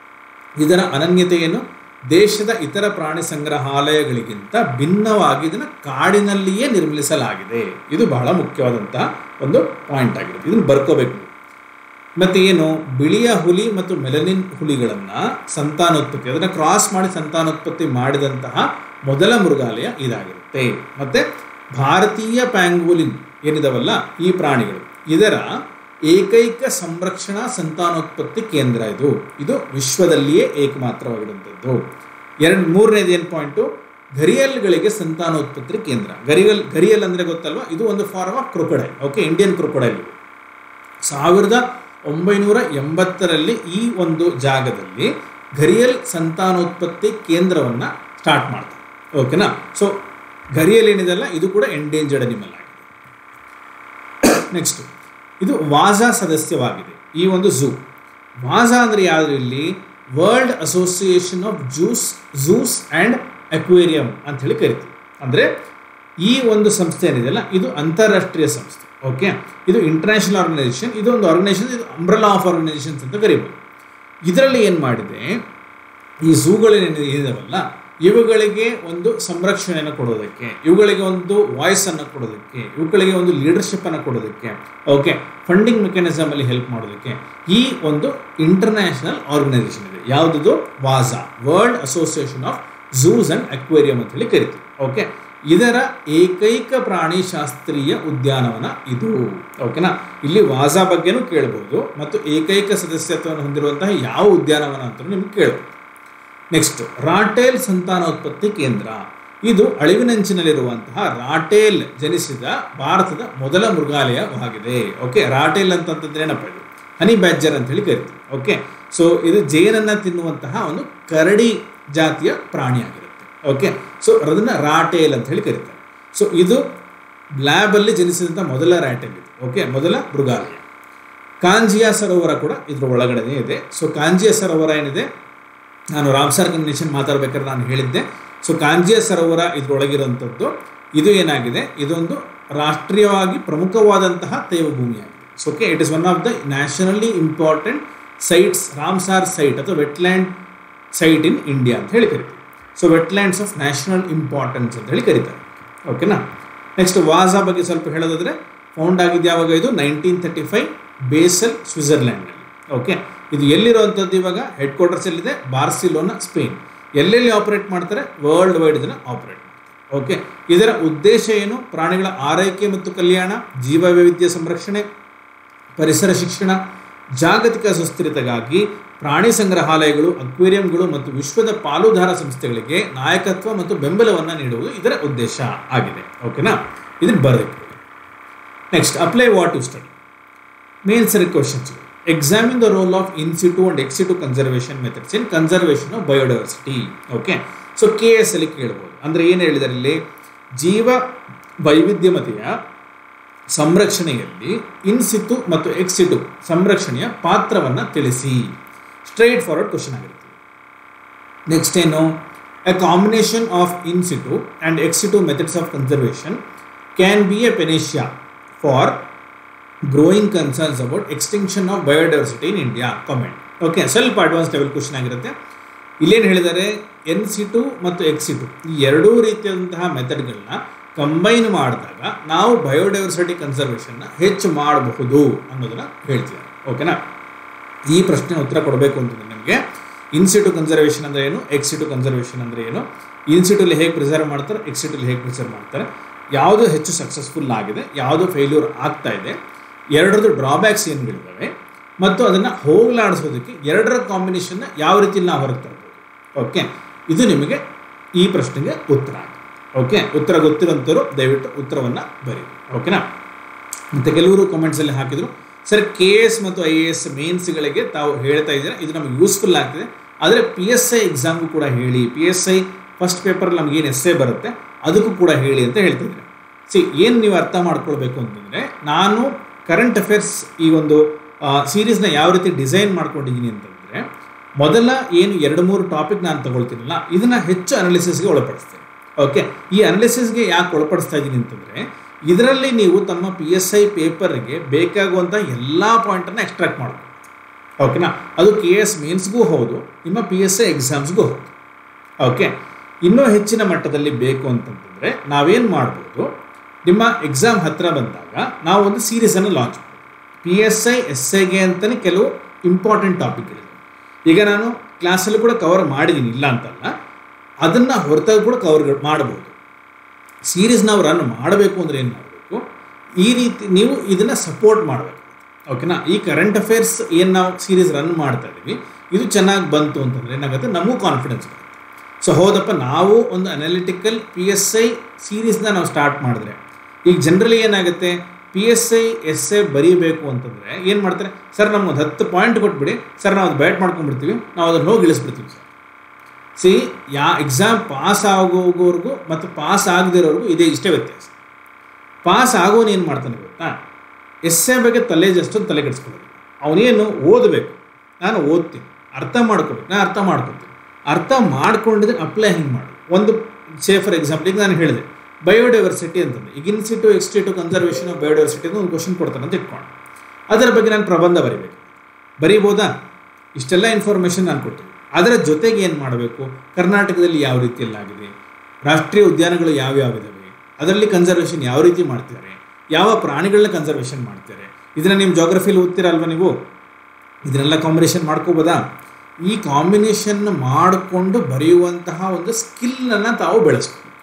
ಇದರ ಅನನ್ಯತೆ ಏನು ದೇಶದ ಇತರ ಪ್ರಾಣಿ ಸಂಗ್ರಹಾಲಯಗಳಿಗಿಂತ ಭಿನ್ನವಾಗಿ ಇದನ್ನು ಕಾಡಿನಲ್ಲಿಯೇ ನಿರ್ಮಿಸಲಾಗಿದೆ ಇದು ಬಹಳ ಮುಖ್ಯವಾದಂತಹ ಒಂದು ಪಾಯಿಂಟ್ ಆಗಿರುತ್ತೆ ಇದನ್ನು ಬರ್ಕೋಬೇಕು ಮತ್ತು ಏನು ಬಿಳಿಯ ಹುಲಿ ಮತ್ತು ಮೆಲನಿನ್ ಹುಲಿಗಳನ್ನು ಸಂತಾನೋತ್ಪತ್ತಿ ಅದನ್ನು ಕ್ರಾಸ್ ಮಾಡಿ ಸಂತಾನೋತ್ಪತ್ತಿ ಮಾಡಿದಂತಹ ಮೊದಲ ಮೃಗಾಲಯ ಇದಾಗಿರುತ್ತೆ ಮತ್ತು ಭಾರತೀಯ ಪ್ಯಾಂಗೋಲಿನ್ ಏನಿದಾವಲ್ಲ ಈ ಪ್ರಾಣಿಗಳು ಇದರ ಏಕೈಕ ಸಂರಕ್ಷಣಾ ಸಂತಾನೋತ್ಪತ್ತಿ ಕೇಂದ್ರ ಇದು ಇದು ವಿಶ್ವದಲ್ಲಿಯೇ ಏಕಮಾತ್ರವಾಗಿರುವಂಥದ್ದು ಎರಡು ಮೂರನೇದು ಏನು ಪಾಯಿಂಟು ಗರಿಯಲ್ಗಳಿಗೆ ಸಂತಾನೋತ್ಪತ್ತಿ ಕೇಂದ್ರ ಗರಿಯಲ್ ಗರಿಯಲ್ ಅಂದರೆ ಗೊತ್ತಲ್ವಾ ಇದು ಒಂದು form of crocodile okay Indian crocodile ಸಾವಿರದ ಒಂಬೈನೂರ ಎಂಬತ್ತರಲ್ಲಿ ಈ ಒಂದು ಜಾಗದಲ್ಲಿ ಗರಿಯಲ್ ಸಂತಾನೋತ್ಪತ್ತಿ ಕೇಂದ್ರವನ್ನು ಸ್ಟಾರ್ಟ್ ಮಾಡ್ತಾರೆ ಓಕೆನಾ ಸೊ ಗರಿಯಲ್ ಏನಿದೆಲ್ಲ ಇದು ಕೂಡ ಎಂಡೇಂಜರ್ಡ್ ಅನಿಮಲ್ ಆಗಿದೆ ನೆಕ್ಸ್ಟ್ ಇದು ವಾಜಾ ಸದಸ್ಯವಾಗಿದೆ ಈ ಒಂದು ಝೂ ವಾಜಾ ಅಂದರೆ ಯಾವುದು ಇಲ್ಲಿ world association of zoos zoos and aquarium ಅಂತ ಹೇಳಿ ಕರಿತೀವಿ ಅಂದರೆ ಈ ಒಂದು ಸಂಸ್ಥೆ ಏನಿದೆಯಲ್ಲ ಇದು ಅಂತಾರಾಷ್ಟ್ರೀಯ ಸಂಸ್ಥೆ ಓಕೆ ಇದು ಇಂಟರ್ನ್ಯಾಷನಲ್ ಆರ್ಗನೈಸೇಷನ್ ಇದು ಒಂದು ಆರ್ಗನೈಸೇಷನ್ ಇದು ಅಂಬ್ರಲಾ ಆಫ್ ಆರ್ಗನೈಸೇಷನ್ಸ್ ಅಂತ ಕರಿಬೋದು ಇದರಲ್ಲಿ ಏನು ಮಾಡಿದೆ ಈ ಝೂಗಳೇನು ಇದಾವಲ್ಲ ಇವುಗಳಿಗೆ ಒಂದು ಸಂರಕ್ಷಣೆಯನ್ನು ಕೊಡೋದಕ್ಕೆ ಇವುಗಳಿಗೆ ಒಂದು ವಾಯ್ಸನ್ನು ಕೊಡೋದಕ್ಕೆ ಇವುಗಳಿಗೆ ಒಂದು ಲೀಡರ್ಶಿಪ್ಪನ್ನು ಕೊಡೋದಕ್ಕೆ ಓಕೆ ಫಂಡಿಂಗ್ ಮೆಕ್ಯಾನಿಸಮಲ್ಲಿ ಹೆಲ್ಪ್ ಮಾಡೋದಕ್ಕೆ ಈ ಒಂದು ಇಂಟರ್ನ್ಯಾಷನಲ್ ಆರ್ಗನೈಸೇಷನ್ ಇದೆ ಯಾವುದದು ವಾಜಾ world association of zoos and aquarium ಅಂತ ಹೇಳಿ ಕರಿತೀವಿ ಓಕೆ ಇದರ ಏಕೈಕ ಪ್ರಾಣಿ ಶಾಸ್ತ್ರೀಯ ಉದ್ಯಾನವನ ಇದು ಓಕೆನಾ ಇಲ್ಲಿ ವಾಜಾ ಬಗ್ಗೆನೂ ಕೇಳ್ಬೋದು ಮತ್ತು ಏಕೈಕ ಸದಸ್ಯತ್ವವನ್ನು ಹೊಂದಿರುವಂತಹ ಯಾವ ಉದ್ಯಾನವನ ಅಂತ ನಿಮ್ಗೆ ಕೇಳ್ಬೋದು ನೆಕ್ಸ್ಟ್ ರಾಟೇಲ್ ಸಂತಾನೋತ್ಪತ್ತಿ ಕೇಂದ್ರ ಇದು ಅಳಿವಿನಂಚಿನಲ್ಲಿರುವಂತಹ ರಾಟೇಲ್ ಜನಿಸಿದ ಭಾರತದ ಮೊದಲ ಮೃಗಾಲಯವಾಗಿದೆ ಓಕೆ ರಾಟೇಲ್ ಅಂತಂತಂದ್ರೆ ಏನಪ್ಪ ಇದು ಹನಿ ಬ್ಯಾಜರ್ ಅಂತ ಹೇಳಿ ಕರಿತೀವಿ ಓಕೆ ಸೊ ಇದು ಜೇನನ್ನು ತಿನ್ನುವಂತಹ ಒಂದು ಕರಡಿ ಜಾತಿಯ ಪ್ರಾಣಿಯಾಗಿರುತ್ತೆ ಓಕೆ ಸೊ ಅದನ್ನು ರಾಟೇಲ್ ಅಂತ ಹೇಳಿ ಕರೀತಾರೆ ಸೊ ಇದು ಲ್ಯಾಬಲ್ಲಿ ಜನಿಸಿದಂಥ ಮೊದಲ ರ್ಯಾಟೇಲ್ ಇದು ಓಕೆ ಮೊದಲ ಮೃಗಾಲಯ ಕಾಂಜಿಯಾ ಸರೋವರ ಕೂಡ ಇದ್ರ ಒಳಗಡೆನೇ ಇದೆ ಸೊ ಕಾಂಜಿಯಾ ಸರೋವರ ಏನಿದೆ ನಾನು ರಾಮ್ಸಾರ್ ಕನ್ವೆನ್ಷನ್ ಮಾತಾಡ್ಬೇಕಾದ್ರೆ ನಾನು ಹೇಳಿದ್ದೆ ಸೊ ಕಾಂಜಿಯಾ ಸರೋವರ ಇದ್ರೊಳಗಿರುವಂಥದ್ದು ಇದು ಏನಾಗಿದೆ ಇದೊಂದು ರಾಷ್ಟ್ರೀಯವಾಗಿ ಪ್ರಮುಖವಾದಂತಹ ತೇವಭೂಮಿಯಾಗಿದೆ so okay it is one of the nationally important sites Ramsar site ಅಥವಾ ವೆಟ್ಲ್ಯಾಂಡ್ ಸೈಟ್ ಇನ್ ಇಂಡಿಯಾ ಅಂತ ಹೇಳಿ ಕರಿತೀವಿ so wetlands of national importance ಅಂತ ಹೇಳಿ ಕರೀತಾರೆ ಓಕೆನಾ ನೆಕ್ಸ್ಟ್ ವಾಜಾ ಬಗ್ಗೆ ಸ್ವಲ್ಪ ಹೇಳೋದಾದ್ರೆ ಫೌಂಡ್ ಆಗಿದ್ದು ಯಾವಾಗ ಇದು ನೈನ್ಟೀನ್ ತರ್ಟಿ ಫೈವ್ ಬೇಸಲ್ ಸ್ವಿಟ್ಜರ್ಲ್ಯಾಂಡ್ನಲ್ಲಿ ಓಕೆ ಇದು ಎಲ್ಲಿರುವಂಥದ್ದು ಇವಾಗ ಹೆಡ್ ಕ್ವಾರ್ಟರ್ಸ್ ಎಲ್ಲಿದೆ ಬಾರ್ಸಿಲೋನಾ ಸ್ಪೇನ್ ಎಲ್ಲೆಲ್ಲಿ ಆಪರೇಟ್ ಮಾಡ್ತಾರೆ ವರ್ಲ್ಡ್ ವೈಡ್ ಇದನ್ನು ಆಪರೇಟ್ ಮಾಡ್ತಾರೆ ಓಕೆ ಇದರ ಉದ್ದೇಶ ಏನು ಪ್ರಾಣಿಗಳ ಆರೈಕೆ ಮತ್ತು ಕಲ್ಯಾಣ ಜೀವ ವೈವಿಧ್ಯ ಸಂರಕ್ಷಣೆ ಪರಿಸರ ಶಿಕ್ಷಣ ಜಾಗತಿಕ ಸುಸ್ಥಿರತೆಗಾಗಿ ಪ್ರಾಣಿ ಸಂಗ್ರಹಾಲಯಗಳು ಅಕ್ವೇರಿಯಂಗಳು ಮತ್ತು ವಿಶ್ವದ ಪಾಲುದಾರ ಸಂಸ್ಥೆಗಳಿಗೆ ನಾಯಕತ್ವ ಮತ್ತು ಬೆಂಬಲವನ್ನು ನೀಡುವುದು ಇದರ ಉದ್ದೇಶ ಆಗಿದೆ ಓಕೆನಾ ಇದನ್ನು ಬರಬೇಕು next apply what to study main ಸರಿ questions examine the role of in situ and ex situ conservation methods in conservation of biodiversity okay so K S ಅಲ್ಲಿ ಕೇಳ್ಬೋದು ಅಂದರೆ ಏನು ಹೇಳಿದ್ದಾರೆ ಇಲ್ಲಿ ಜೀವ ವೈವಿಧ್ಯಮತೆಯ ಸಂರಕ್ಷಣೆಯಲ್ಲಿ ಇನ್ಸಿತು ಮತ್ತು ಎಕ್ಸಿಟು ಸಂರಕ್ಷಣೆಯ ಪಾತ್ರವನ್ನು ತಿಳಿಸಿ ಸ್ಟ್ರೈಟ್ ಫಾರ್ವರ್ಡ್ ಕ್ವಶನ್ ಆಗಿರುತ್ತೆ ನೆಕ್ಸ್ಟ್ ಏನು a combination of in situ and ex situ methods of conservation can be a panacea for growing concerns about extinction of biodiversity in India comment okay ಸ್ವಲ್ಪ ಅಡ್ವಾನ್ಸ್ ಲೆವೆಲ್ ಕ್ವಶನ್ ಆಗಿರುತ್ತೆ ಇಲ್ಲೇನು ಹೇಳಿದ್ದಾರೆ in situ ಮತ್ತು ex situ ಈ ಎರಡೂ ರೀತಿಯಾದಂತಹ ಮೆಥಡ್ಗಳನ್ನ combine ಮಾಡಿದಾಗ ನಾವು ಬಯೋಡೈವರ್ಸಿಟಿ ಕನ್ಸರ್ವೇಷನ್ನ ಹೆಚ್ಚು ಮಾಡಬಹುದು ಅನ್ನೋದನ್ನ ಹೇಳ್ತಿದ್ದಾರೆ ಓಕೆನಾ ಈ ಪ್ರಶ್ನೆ ಉತ್ತರ ಕೊಡಬೇಕು ಅಂತಂದ್ರೆ ನಿಮಗೆ ಇನ್ಸಿಟು ಕನ್ಸರ್ವೇಷನ್ ಅಂದರೆ ಏನು ಎಕ್ಸಿಟು ಕನ್ಸರ್ವೇಷನ್ ಅಂದರೆ ಏನು ಇನ್ಸಿಟಲ್ಲಿ ಹೇಗೆ ಪ್ರಿಸರ್ವ್ ಮಾಡ್ತಾರೆ ಎಕ್ಸಿಟಲ್ಲಿ ಹೇಗೆ ಪ್ರಿಸರ್ವ್ ಮಾಡ್ತಾರೆ ಯಾವುದು ಹೆಚ್ಚು ಸಕ್ಸಸ್ಫುಲ್ ಆಗಿದೆ ಯಾವುದು ಫೇಲ್ಯೂರ್ ಆಗ್ತಾ ಇದೆ ಎರಡರದ್ದು ಡ್ರಾಬ್ಯಾಕ್ಸ್ ಏನುಗಳಿದ್ದಾವೆ ಮತ್ತು ಅದನ್ನು ಹೋಗಲಾಡಿಸೋದಕ್ಕೆ ಎರಡರ ಕಾಂಬಿನೇಷನ್ನ ಯಾವ ರೀತಿ ನಾವು ಹೊರಗೆ ತರ್ಬೋದು ಓಕೆ ಇದು ನಿಮಗೆ ಈ ಪ್ರಶ್ನೆಗೆ ಉತ್ತರ ಆಗುತ್ತೆ ಓಕೆ ಉತ್ತರ ಗೊತ್ತಿರೋಂಥವ್ರು ದಯವಿಟ್ಟು ಉತ್ತರವನ್ನು ಬರೀರಿ ಓಕೆನಾ ಮತ್ತು ಕೆಲವರು ಕಮೆಂಟ್ಸಲ್ಲಿ ಹಾಕಿದರು ಸರ್ ಕೆ ಎಸ್ ಮತ್ತು ಐ ಎ ಎಸ್ ಮೇನ್ಸ್ಗಳಿಗೆ ತಾವು ಹೇಳ್ತಾ ಇದ್ದೀರಾ ಇದು ನಮಗೆ ಯೂಸ್ಫುಲ್ ಆಗ್ತಿದೆ ಆದರೆ ಪಿ ಎಸ್ ಐ ಎಕ್ಸಾಮ್ಗೂ ಕೂಡ ಹೇಳಿ ಪಿ ಎಸ್ ಐ ಫಸ್ಟ್ ಪೇಪರಲ್ಲಿ ನಮ್ಗೆ ಏನು ಎಸ್ಸೆ ಬರುತ್ತೆ ಅದಕ್ಕೂ ಕೂಡ ಹೇಳಿ ಅಂತ ಹೇಳ್ತಿದ್ದಾರೆ ಸಿ ಏನು ನೀವು ಅರ್ಥ ಮಾಡ್ಕೊಳ್ಬೇಕು ಅಂತಂದರೆ ನಾನು ಕರೆಂಟ್ ಅಫೇರ್ಸ್ ಈ ಒಂದು ಸೀರೀಸ್ನ ಯಾವ ರೀತಿ ಡಿಸೈನ್ ಮಾಡ್ಕೊಂಡಿದ್ದೀನಿ ಅಂತಂದರೆ ಮೊದಲ ಏನು ಎರಡು ಮೂರು ಟಾಪಿಕ್ ನಾನು ತಗೊಳ್ತೀನಲ್ಲ ಇದನ್ನು ಹೆಚ್ಚು ಅನಾಲಿಸಿಸ್ಗೆ ಒಳಪಡಿಸ್ತೇನೆ ಓಕೆ ಈ ಅನಾಲಿಸಿಸ್ಗೆ ಯಾಕೆ ಒಳಪಡಿಸ್ತಾ ಇದ್ದೀನಿ ಅಂತಂದರೆ ಇದರಲ್ಲಿ ನೀವು ತಮ್ಮ ಪಿ ಎಸ್ ಐ ಪೇಪರ್ಗೆ ಬೇಕಾಗುವಂಥ ಎಲ್ಲ ಪಾಯಿಂಟನ್ನು ಎಕ್ಸ್ಟ್ರಾಕ್ಟ್ ಮಾಡಬೇಕು ಓಕೆನಾ ಅದು ಕೆ ಎಸ್ ಮೇನ್ಸ್ಗೂ ಹೌದು ನಿಮ್ಮ ಪಿ ಎಸ್ ಐ ಎಕ್ಸಾಮ್ಸ್ಗೂ ಹೌದು ಓಕೆ ಇನ್ನೂ ಹೆಚ್ಚಿನ ಮಟ್ಟದಲ್ಲಿ ಬೇಕು ಅಂತಂತಂದರೆ ನಾವೇನು ಮಾಡ್ಬೋದು ನಿಮ್ಮ ಎಕ್ಸಾಮ್ ಹತ್ತಿರ ಬಂದಾಗ ನಾವು ಒಂದು ಸೀರೀಸನ್ನು ಲಾಂಚ್ ಮಾಡ್ತೀವಿ ಪಿ ಎಸ್ ಐ ಎಸ್ ಐಗೆ ಅಂತಲೇ ಕೆಲವು ಇಂಪಾರ್ಟೆಂಟ್ ಟಾಪಿಕ್ಗಳಿವೆ ಈಗ ನಾನು ಕ್ಲಾಸಲ್ಲಿ ಕೂಡ ಕವರ್ ಮಾಡಿದ್ದೀನಿ ಇಲ್ಲ ಅಂತಲ್ಲ ಅದನ್ನು ಹೊರತಾಗಿ ಕೂಡ ಕವರ್ ಮಾಡ್ಬೋದು ಸೀರೀಸ್ ನಾವು ರನ್ ಮಾಡಬೇಕು ಅಂದರೆ ಏನು ಮಾಡಬೇಕು ಈ ರೀತಿ ನೀವು ಇದನ್ನು ಸಪೋರ್ಟ್ ಮಾಡಬೇಕು ಓಕೆನಾ ಈ ಕರೆಂಟ್ ಅಫೇರ್ಸ್ ಏನು ನಾವು ಸೀರೀಸ್ ರನ್ ಮಾಡ್ತಾ ಇದ್ದೀವಿ ಇದು ಚೆನ್ನಾಗಿ ಬಂತು ಅಂತಂದರೆ ಏನಾಗುತ್ತೆ ನಮಗೂ ಕಾನ್ಫಿಡೆನ್ಸ್ ಬರುತ್ತೆ ಸೊ ಹೌದಪ್ಪ ನಾವು ಒಂದು ಅನಾಲಿಟಿಕಲ್ ಪಿ ಎಸ್ ಐ ಸೀರೀಸ್ನ ನಾವು ಸ್ಟಾರ್ಟ್ ಮಾಡಿದ್ರೆ ಈಗ ಜನರಲಿ ಏನಾಗುತ್ತೆ P S I S I ಬರೀಬೇಕು ಅಂತಂದರೆ ಏನು ಮಾಡ್ತಾರೆ ಸರ್ ನಮ್ಗೆ ಒಂದು ಹತ್ತು ಪಾಯಿಂಟ್ ಕೊಟ್ಬಿಡಿ ಸರ್ ನಾವು ಅದು ಬ್ಯಾಟ್ ಮಾಡ್ಕೊಂಡ್ಬಿಡ್ತೀವಿ ನಾವು ಅದನ್ನು ಹೋಗಿ ಇಳಿಸ್ಬಿಡ್ತೀವಿ ಸರ್ ಸಿ ಯಾ ಎಕ್ಸಾಮ್ ಪಾಸ್ ಆಗೋವರೆಗೂ ಮತ್ತು ಪಾಸ್ ಆಗದಿರೋರ್ಗೂ ಇದೇ ಇಷ್ಟೇ ವ್ಯತ್ಯಾಸ ಪಾಸ್ ಆಗೋನು ಏನು ಮಾಡ್ತಾನೆ ಗೊತ್ತಾ ಎಸ್ ಎ ಬಗ್ಗೆ ತಲೆ ಅಷ್ಟೊಂದು ತಲೆ ಕೆಡಿಸ್ಕೊಳ್ಳೋದು ಅವನೇನು ಓದಬೇಕು ನಾನು ಓದ್ತೀನಿ ಅರ್ಥ ಮಾಡ್ಕೋಬೇಕು ನಾನು ಅರ್ಥ ಮಾಡ್ಕೊತೀನಿ ಅರ್ಥ ಮಾಡ್ಕೊಂಡಿದ್ರೆ ಅಪ್ಲೈ ಹಿಂಗೆ ಮಾಡು ಒಂದು ಸೇ ಫಾರ್ ಎಕ್ಸಾಂಪಲ್ ಈಗ ನಾನು ಹೇಳಿದೆ ಬಯೋಡೈವರ್ಸಿಟಿ ಅಂತಂದ್ರೆ ಈಗ in situ ex situ conservation of biodiversity ಅಂತ ಒಂದು ಕ್ವಶನ್ ಕೊಡ್ತಾನೆ ಅಂತ ಇಟ್ಕೊಂಡು ಅದರ ಬಗ್ಗೆ ನಾನು ಪ್ರಬಂಧ ಬರೀಬೇಕು ಬರೀಬೋದಾ ಇಷ್ಟೆಲ್ಲ ಇನ್ಫಾರ್ಮೇಷನ್ ನಾನು ಕೊಡ್ತೀನಿ ಅದರ ಜೊತೆಗೆ ಏನು ಮಾಡಬೇಕು ಕರ್ನಾಟಕದಲ್ಲಿ ಯಾವ ರೀತಿಯಲ್ಲಿ ಆಗಿದೆ ರಾಷ್ಟ್ರೀಯ ಉದ್ಯಾನಗಳು ಯಾವ್ಯಾವಿದಾವೆ ಅದರಲ್ಲಿ ಕನ್ಸರ್ವೇಷನ್ ಯಾವ ರೀತಿ ಮಾಡ್ತಾರೆ ಯಾವ ಪ್ರಾಣಿಗಳನ್ನ ಕನ್ಸರ್ವೇಷನ್ ಮಾಡ್ತಾರೆ ಇದನ್ನು ನಿಮ್ಮ ಜಾಗ್ರಫಿಲಿ ಓದ್ತೀರಲ್ವ ನೀವು ಇದನ್ನೆಲ್ಲ ಕಾಂಬಿನೇಷನ್ ಮಾಡ್ಕೋಬೋದಾ ಈ ಕಾಂಬಿನೇಷನ್ ಮಾಡಿಕೊಂಡು ಬರೆಯುವಂತಹ ಒಂದು ಸ್ಕಿಲ್ಲನ್ನು ತಾವು ಬೆಳೆಸ್ಬೇಕು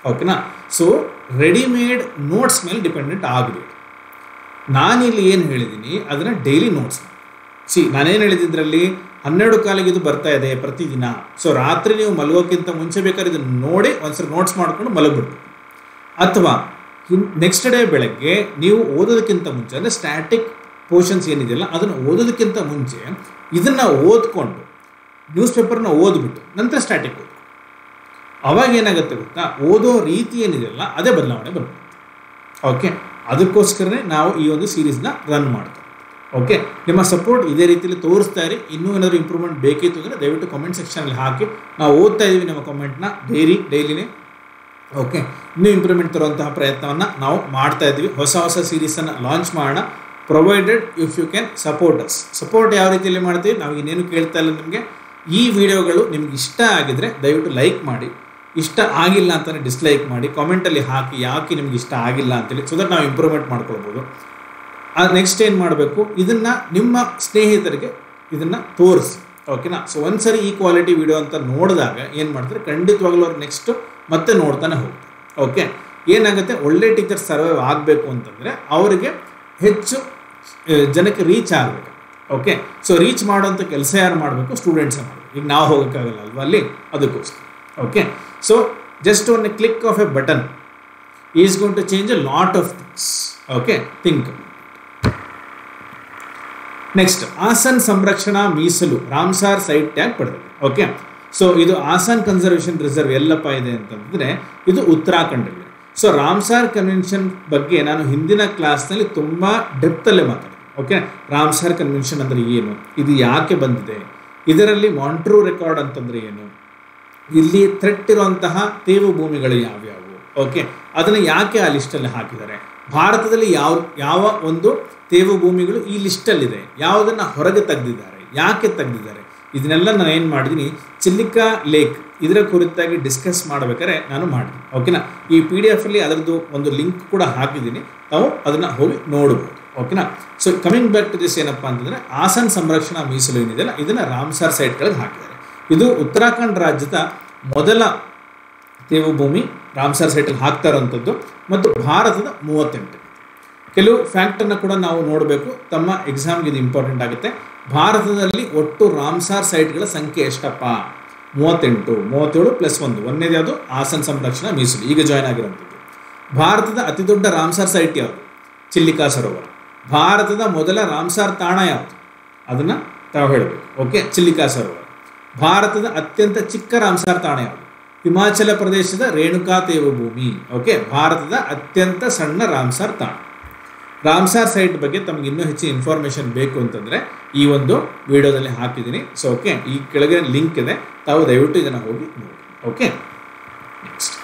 ಓಕೆನಾ ಸೊ ರೆಡಿಮೇಡ್ ನೋಟ್ಸ್ ಮೇಲೆ ಡಿಪೆಂಡೆಂಟ್ ಆಗಬೇಡಿ ನಾನಿಲ್ಲಿ ಏನು ಹೇಳಿದ್ದೀನಿ ಅದನ್ನು ಡೈಲಿ ನೋಟ್ಸ್ ಸಿ ನಾನೇನು ಹೇಳಿದ್ರಲ್ಲಿ ಹನ್ನೆರಡು ಕಾಲಿಗೆ ಇದು ಬರ್ತಾ ಇದೆ ಪ್ರತಿದಿನ ಸೊ ರಾತ್ರಿ ನೀವು ಮಲಗೋಕ್ಕಿಂತ ಮುಂಚೆ ಬೇಕಾದ್ರೆ ಇದನ್ನು ನೋಡಿ ಒಂದ್ಸರಿ ನೋಟ್ಸ್ ಮಾಡ್ಕೊಂಡು ಮಲಗ್ಬಿಡ್ಬೇಕು ಅಥವಾ ನೆಕ್ಸ್ಟ್ ಡೇ ಬೆಳಗ್ಗೆ ನೀವು ಓದೋದಕ್ಕಿಂತ ಮುಂಚೆ ಅಂದರೆ ಸ್ಟ್ಯಾಟಿಕ್ ಪೋರ್ಷನ್ಸ್ ಏನಿದೆಯಲ್ಲ ಅದನ್ನು ಓದೋದಕ್ಕಿಂತ ಮುಂಚೆ ಇದನ್ನು ಓದ್ಕೊಂಡು ನ್ಯೂಸ್ ಪೇಪರ್ನ ಓದ್ಬಿಟ್ಟು ನಂತರ ಸ್ಟ್ಯಾಟಿಕ್ ಓದು ಅವಾಗ ಏನಾಗುತ್ತೆ ಗೊತ್ತಾ ಓದೋ ರೀತಿ ಏನಿದೆಯಲ್ಲ ಅದೇ ಬದಲಾವಣೆ ಬರುತ್ತೆ ಓಕೆ ಅದಕ್ಕೋಸ್ಕರನೇ ನಾವು ಈ ಒಂದು ಸೀರೀಸ್ನ ರನ್ ಮಾಡ್ತೀವಿ ಓಕೆ ನಿಮ್ಮ ಸಪೋರ್ಟ್ ಇದೇ ರೀತಿಯಲ್ಲಿ ತೋರಿಸ್ತಾ ಇರಿ ಇನ್ನೂ ಏನಾದರೂ ಇಂಪ್ರೂವ್ಮೆಂಟ್ ಬೇಕಿತ್ತು ಅಂದರೆ ದಯವಿಟ್ಟು ಕಾಮೆಂಟ್ ಸೆಕ್ಷನಲ್ಲಿ ಹಾಕಿ ನಾವು ಓದ್ತಾ ಇದ್ದೀವಿ ನಮ್ಮ ಕಾಮೆಂಟ್ನ ಡೈರಿ ಡೈಲಿನೇ ಓಕೆ ಇನ್ನೂ ಇಂಪ್ರೂವ್ಮೆಂಟ್ ತರುವಂತಹ ಪ್ರಯತ್ನವನ್ನು ನಾವು ಮಾಡ್ತಾ ಇದ್ದೀವಿ ಹೊಸ ಹೊಸ ಸೀರೀಸನ್ನು ಲಾಂಚ್ ಮಾಡೋಣ provided if you can support us support ಯಾವ ರೀತಿಯಲ್ಲಿ ಮಾಡ್ತೀವಿ ನಾವು ಇನ್ನೇನು ಕೇಳ್ತಾ ಇಲ್ಲ ನಿಮಗೆ ಈ ವಿಡಿಯೋಗಳು ನಿಮ್ಗೆ ಇಷ್ಟ ಆಗಿದ್ರೆ ದಯವಿಟ್ಟು ಲೈಕ್ ಮಾಡಿ ಇಷ್ಟ ಆಗಿಲ್ಲ ಅಂತಲೇ ಡಿಸ್ಲೈಕ್ ಮಾಡಿ ಕಾಮೆಂಟಲ್ಲಿ ಹಾಕಿ ಯಾಕೆ ನಿಮ್ಗೆ ಇಷ್ಟ ಆಗಿಲ್ಲ ಅಂತೇಳಿ ಸೊ ದಟ್ ನಾವು ಇಂಪ್ರೂವ್ಮೆಂಟ್ ಮಾಡ್ಕೊಳ್ಬೋದು ನೆಕ್ಸ್ಟ್ ಏನು ಮಾಡಬೇಕು ಇದನ್ನು ನಿಮ್ಮ ಸ್ನೇಹಿತರಿಗೆ ಇದನ್ನು ತೋರಿಸಿ ಓಕೆನಾ ಸೊ ಒಂದ್ಸರಿ ಈ ಕ್ವಾಲಿಟಿ ವಿಡಿಯೋ ಅಂತ ನೋಡಿದಾಗ ಏನು ಮಾಡ್ತಾರೆ ಖಂಡಿತವಾಗ್ಲೂ ಅವ್ರು ನೆಕ್ಸ್ಟು ಮತ್ತೆ ನೋಡ್ತಾನೆ ಹೋಗ್ತಾರೆ ಓಕೆ ಏನಾಗುತ್ತೆ ಒಳ್ಳೆ ಟೀಚರ್ ಸರ್ವೈವ್ ಆಗಬೇಕು ಅಂತಂದರೆ ಅವರಿಗೆ ಹೆಚ್ಚು ಜನಕ್ಕೆ ರೀಚ್ ಆಗಬೇಕು ಓಕೆ ಸೊ ರೀಚ್ ಮಾಡೋಂಥ ಕೆಲಸ ಯಾರು ಮಾಡಬೇಕು ಸ್ಟೂಡೆಂಟ್ಸೇ ಮಾಡಬೇಕು ಈಗ ನಾವು ಹೋಗೋಕ್ಕಾಗಲ್ಲ ಅಲ್ವಾ ಅಲ್ಲಿ ಅದಕ್ಕೋಸ್ಕರ okay so just one a click of a button is gonna change a lot of things okay think next Asan ಸಂರಕ್ಷಣಾ ಮೀಸಲು ರಾಮ್ಸಾರ್ ಸೈಟ್ ಟ್ಯಾಗ್ ಪಡೆದಿದೆ ಓಕೆ ಸೊ ಇದು ಆಸಾನ್ ಕನ್ಸರ್ವೇಷನ್ ರಿಸರ್ವ್ ಎಲ್ಲಪ್ಪ ಇದೆ ಅಂತಂದರೆ ಇದು ಉತ್ತರಾಖಂಡಲ್ಲಿದೆ ಸೊ ರಾಮ್ಸಾರ್ ಕನ್ವೆನ್ಷನ್ ಬಗ್ಗೆ ನಾನು ಹಿಂದಿನ ಕ್ಲಾಸ್ನಲ್ಲಿ ತುಂಬ ಡೆಪ್ತಲ್ಲೇ ಮಾತಾಡಿದೆ ಓಕೆ ರಾಮ್ಸಾರ್ ಕನ್ವೆನ್ಷನ್ ಅಂದರೆ ಏನು ಇದು ಯಾಕೆ ಬಂದಿದೆ ಇದರಲ್ಲಿ ಮಾಂಟ್ರೂ ರೆಕಾರ್ಡ್ ಅಂತಂದರೆ ಏನು ಇಲ್ಲಿ ಥ್ರೆಟ್ ಇರುವಂತಹ ತೇವು ಭೂಮಿಗಳು ಯಾವ್ಯಾವು ಓಕೆ ಅದನ್ನು ಯಾಕೆ ಆ ಲಿಸ್ಟಲ್ಲಿ ಹಾಕಿದ್ದಾರೆ ಭಾರತದಲ್ಲಿ ಯಾವ ಯಾವ ಒಂದು ತೇವು ಭೂಮಿಗಳು ಈ ಲಿಸ್ಟಲ್ಲಿದೆ ಯಾವುದನ್ನು ಹೊರಗೆ ತೆಗೆದಿದ್ದಾರೆ ಯಾಕೆ ತೆಗೆದಿದ್ದಾರೆ ಇದನ್ನೆಲ್ಲ ನಾನು ಏನು ಮಾಡಿದ್ದೀನಿ ಚಿಲ್ಲಿಕಾ ಲೇಕ್ ಇದರ ಕುರಿತಾಗಿ ಡಿಸ್ಕಸ್ ಮಾಡಬೇಕಾದ್ರೆ ನಾನು ಮಾಡಿದ್ದೀನಿ ಓಕೆನಾ ಈ ಪಿ ಡಿ ಎಫಲ್ಲಿ ಅದರದ್ದು ಒಂದು ಲಿಂಕ್ ಕೂಡ ಹಾಕಿದ್ದೀನಿ ತಾವು ಅದನ್ನು ಹೋಗಿ ನೋಡ್ಬೋದು ಓಕೆನಾ so coming back to this ಏನಪ್ಪ ಅಂತಂದರೆ ಆಸನ್ ಸಂರಕ್ಷಣಾ ಮೀಸಲು ಏನಿದೆಯಲ್ಲ ಇದನ್ನು ರಾಮ್ಸಾರ್ ಸೈಟ್ಗಳಿಗೆ ಹಾಕಿದ್ದಾರೆ ಇದು ಉತ್ತರಾಖಂಡ್ ರಾಜ್ಯದ ಮೊದಲ ತೇವು ಭೂಮಿ ರಾಮ್ಸಾರ್ ಸೈಟಲ್ಲಿ ಹಾಕ್ತಾ ಇರೋಂಥದ್ದು ಮತ್ತು ಭಾರತದ ಮೂವತ್ತೆಂಟು ಕೆಲವು ಫ್ಯಾಕ್ಟನ್ನು ಕೂಡ ನಾವು ನೋಡಬೇಕು ತಮ್ಮ ಎಕ್ಸಾಮ್ಗೆ ಇದು ಇಂಪಾರ್ಟೆಂಟ್ ಆಗುತ್ತೆ ಭಾರತದಲ್ಲಿ ಒಟ್ಟು ರಾಮ್ಸಾರ್ ಸೈಟ್ಗಳ ಸಂಖ್ಯೆ ಎಷ್ಟಪ್ಪ ಮೂವತ್ತೆಂಟು ಮೂವತ್ತೇಳು ಪ್ಲಸ್ ಒಂದು ಒಂದನೇದು ಯಾವುದು ಹಾಸನ್ ಸಂರಕ್ಷಣಾ ಮೀಸಲು ಈಗ ಜಾಯ್ನ್ ಆಗಿರೋಂಥದ್ದು ಭಾರತದ ಅತಿ ದೊಡ್ಡ ರಾಮ್ಸಾರ್ ಸೈಟ್ ಯಾವುದು ಚಿಲ್ಲಿಕಾ ಸರೋವರ ಭಾರತದ ಮೊದಲ ರಾಮ್ಸಾರ್ ತಾಣ ಯಾವುದು ಅದನ್ನು ತಾವು ಹೇಳಬೇಕು ಓಕೆ ಚಿಲ್ಲಿಕಾ ಸರೋವರ ಭಾರತದ ಅತ್ಯಂತ ಚಿಕ್ಕ ರಾಮ್ಸಾರ್ ತಾಣ ಯಾವುದು ಹಿಮಾಚಲ ಪ್ರದೇಶದ ರೇಣುಕಾ ತೇವಭೂಮಿ ಓಕೆ ಭಾರತದ ಅತ್ಯಂತ ಸಣ್ಣ ರಾಮ್ಸಾರ್ ತಾಣ ರಾಮ್ಸಾರ್ ಸೈಟ್ ಬಗ್ಗೆ ತಮಗೆ ಇನ್ನೂ ಹೆಚ್ಚು ಇನ್ಫಾರ್ಮೇಷನ್ ಬೇಕು ಅಂತಂದರೆ ಈ ಒಂದು ವಿಡಿಯೋದಲ್ಲಿ ಹಾಕಿದ್ದೀನಿ ಸೊ ಓಕೆ ಈ ಕೆಳಗೆ ಲಿಂಕ್ ಇದೆ ತಾವು ದಯವಿಟ್ಟು ಇದನ್ನು ಹೋಗಿ ನೋಡಿ ಓಕೆ ನೆಕ್ಸ್ಟ್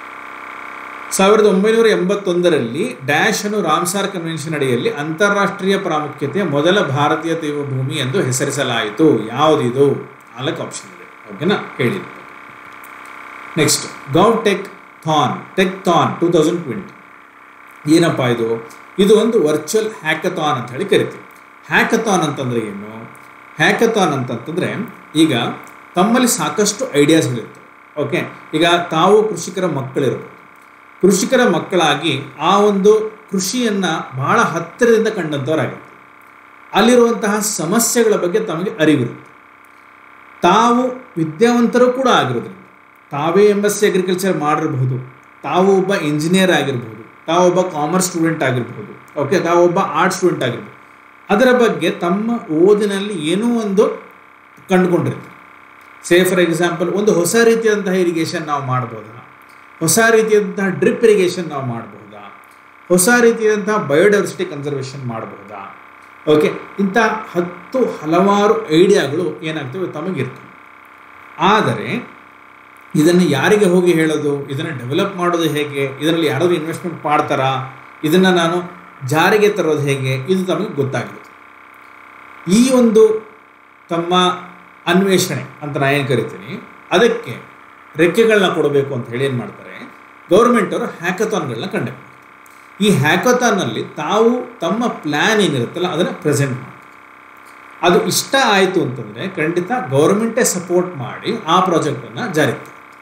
ಸಾವಿರದ ಒಂಬೈನೂರ ಎಂಬತ್ತೊಂದರಲ್ಲಿ ಡ್ಯಾಶ್ ಅನ್ನು ರಾಮ್ಸಾರ್ ಕನ್ವೆನ್ಷನ್ ಅಡಿಯಲ್ಲಿ ಅಂತಾರಾಷ್ಟ್ರೀಯ ಪ್ರಾಮುಖ್ಯತೆಯ ಮೊದಲ ಭಾರತೀಯ ತೇವಭೂಮಿ ಎಂದು ಹೆಸರಿಸಲಾಯಿತು ಯಾವುದಿದು ನಾಲ್ಕು ಆಪ್ಷನ್ ಇದೆ ಓಕೆನಾ ಹೇಳಿದ್ದೀನಿ next Gov Techthon Techthon two thousand twenty ಏನಪ್ಪ ಇದು ಇದು ಒಂದು ವರ್ಚುವಲ್ ಹ್ಯಾಕಥಾನ್ ಅಂತ ಹೇಳಿ ಕರಿತೀವಿ ಹ್ಯಾಕಥಾನ್ ಅಂತಂದರೆ ಏನು ಹ್ಯಾಕಥಾನ್ ಅಂತಂತಂದರೆ ಈಗ ತಮ್ಮಲ್ಲಿ ಸಾಕಷ್ಟು ಐಡಿಯಾಸ್ಗಳಿರ್ತವೆ ಓಕೆ ಈಗ ತಾವು ಕೃಷಿಕರ ಮಕ್ಕಳಿರ್ಬೋದು ಕೃಷಿಕರ ಮಕ್ಕಳಾಗಿ ಆ ಒಂದು ಕೃಷಿಯನ್ನು ಬಹಳ ಹತ್ತಿರದಿಂದ ಕಂಡಂಥವರಾಗಿರ್ತಾರೆ ಅಲ್ಲಿರುವಂತಹ ಸಮಸ್ಯೆಗಳ ಬಗ್ಗೆ ತಮಗೆ ಅರಿವಿರುತ್ತೆ ತಾವು ವಿದ್ಯಾವಂತರು ಕೂಡ ಆಗಿರೋದ್ರಿಂದ ತಾವೇ ಎಮ್ ಎಸ್ ಸಿ ಅಗ್ರಿಕಲ್ಚರ್ ಮಾಡಿರಬಹುದು ತಾವು ಒಬ್ಬ ಇಂಜಿನಿಯರ್ ಆಗಿರ್ಬೋದು ತಾವೊಬ್ಬ ಕಾಮರ್ಸ್ ಸ್ಟೂಡೆಂಟ್ ಆಗಿರ್ಬೋದು ಓಕೆ ತಾವೊಬ್ಬ ಆರ್ಟ್ ಸ್ಟೂಡೆಂಟ್ ಆಗಿರ್ಬೋದು ಅದರ ಬಗ್ಗೆ ತಮ್ಮ ಓದಿನಲ್ಲಿ ಏನೋ ಒಂದು ಕಂಡುಕೊಂಡಿರ್ತಾರೆ ಸೇ ಫಾರ್ ಎಕ್ಸಾಂಪಲ್ ಒಂದು ಹೊಸ ರೀತಿಯಾದಂತಹ ಇರಿಗೇಷನ್ ನಾವು ಮಾಡ್ಬೋದಾ ಹೊಸ ರೀತಿಯಾದಂತಹ ಡ್ರಿಪ್ ಇರಿಗೇಷನ್ ನಾವು ಮಾಡಬಹುದಾ ಹೊಸ ರೀತಿಯಾದಂತಹ ಬಯೋಡೈವರ್ಸಿಟಿ ಕನ್ಸರ್ವೇಷನ್ ಮಾಡಬಹುದಾ ಓಕೆ ಇಂಥ ಹತ್ತು ಹಲವಾರು ಐಡಿಯಾಗಳು ಏನಾಗ್ತವೆ ತಮಗಿರ್ತವೆ ಆದರೆ ಇದನ್ನು ಯಾರಿಗೆ ಹೋಗಿ ಹೇಳೋದು ಇದನ್ನು ಡೆವಲಪ್ ಮಾಡೋದು ಹೇಗೆ ಇದರಲ್ಲಿ ಯಾರಾದರೂ ಇನ್ವೆಸ್ಟ್ಮೆಂಟ್ ಮಾಡ್ತಾರಾ ಇದನ್ನು ನಾನು ಜಾರಿಗೆ ತರೋದು ಹೇಗೆ ಇದು ತಮಗೆ ಗೊತ್ತಾಗಿರುತ್ತೆ ಈ ಒಂದು ತಮ್ಮ ಅನ್ವೇಷಣೆ ಅಂತ ನಾನು ಏನು ಕರಿತೀನಿ ಅದಕ್ಕೆ ರೆಕ್ಕೆಗಳನ್ನ ಕೊಡಬೇಕು ಅಂತ ಹೇಳಿ ಏನು ಮಾಡ್ತಾರೆ ಗೌರ್ಮೆಂಟ್ ಅವರು ಹ್ಯಾಕಥಾನ್ಗಳನ್ನ ಕಂಡಕ್ಟ್ ಮಾಡ್ತಾರೆ ಈ ಹ್ಯಾಕಥಾನ್ನಲ್ಲಿ ತಾವು ತಮ್ಮ ಪ್ಲ್ಯಾನ್ ಏನಿರುತ್ತಲ್ಲ ಅದನ್ನು ಪ್ರೆಸೆಂಟ್ ಮಾಡ್ತಾರೆ ಅದು ಇಷ್ಟ ಆಯಿತು ಅಂತಂದರೆ ಖಂಡಿತ ಗೌರ್ಮೆಂಟೇ ಸಪೋರ್ಟ್ ಮಾಡಿ ಆ ಪ್ರಾಜೆಕ್ಟನ್ನು ಜಾರಿಗೆ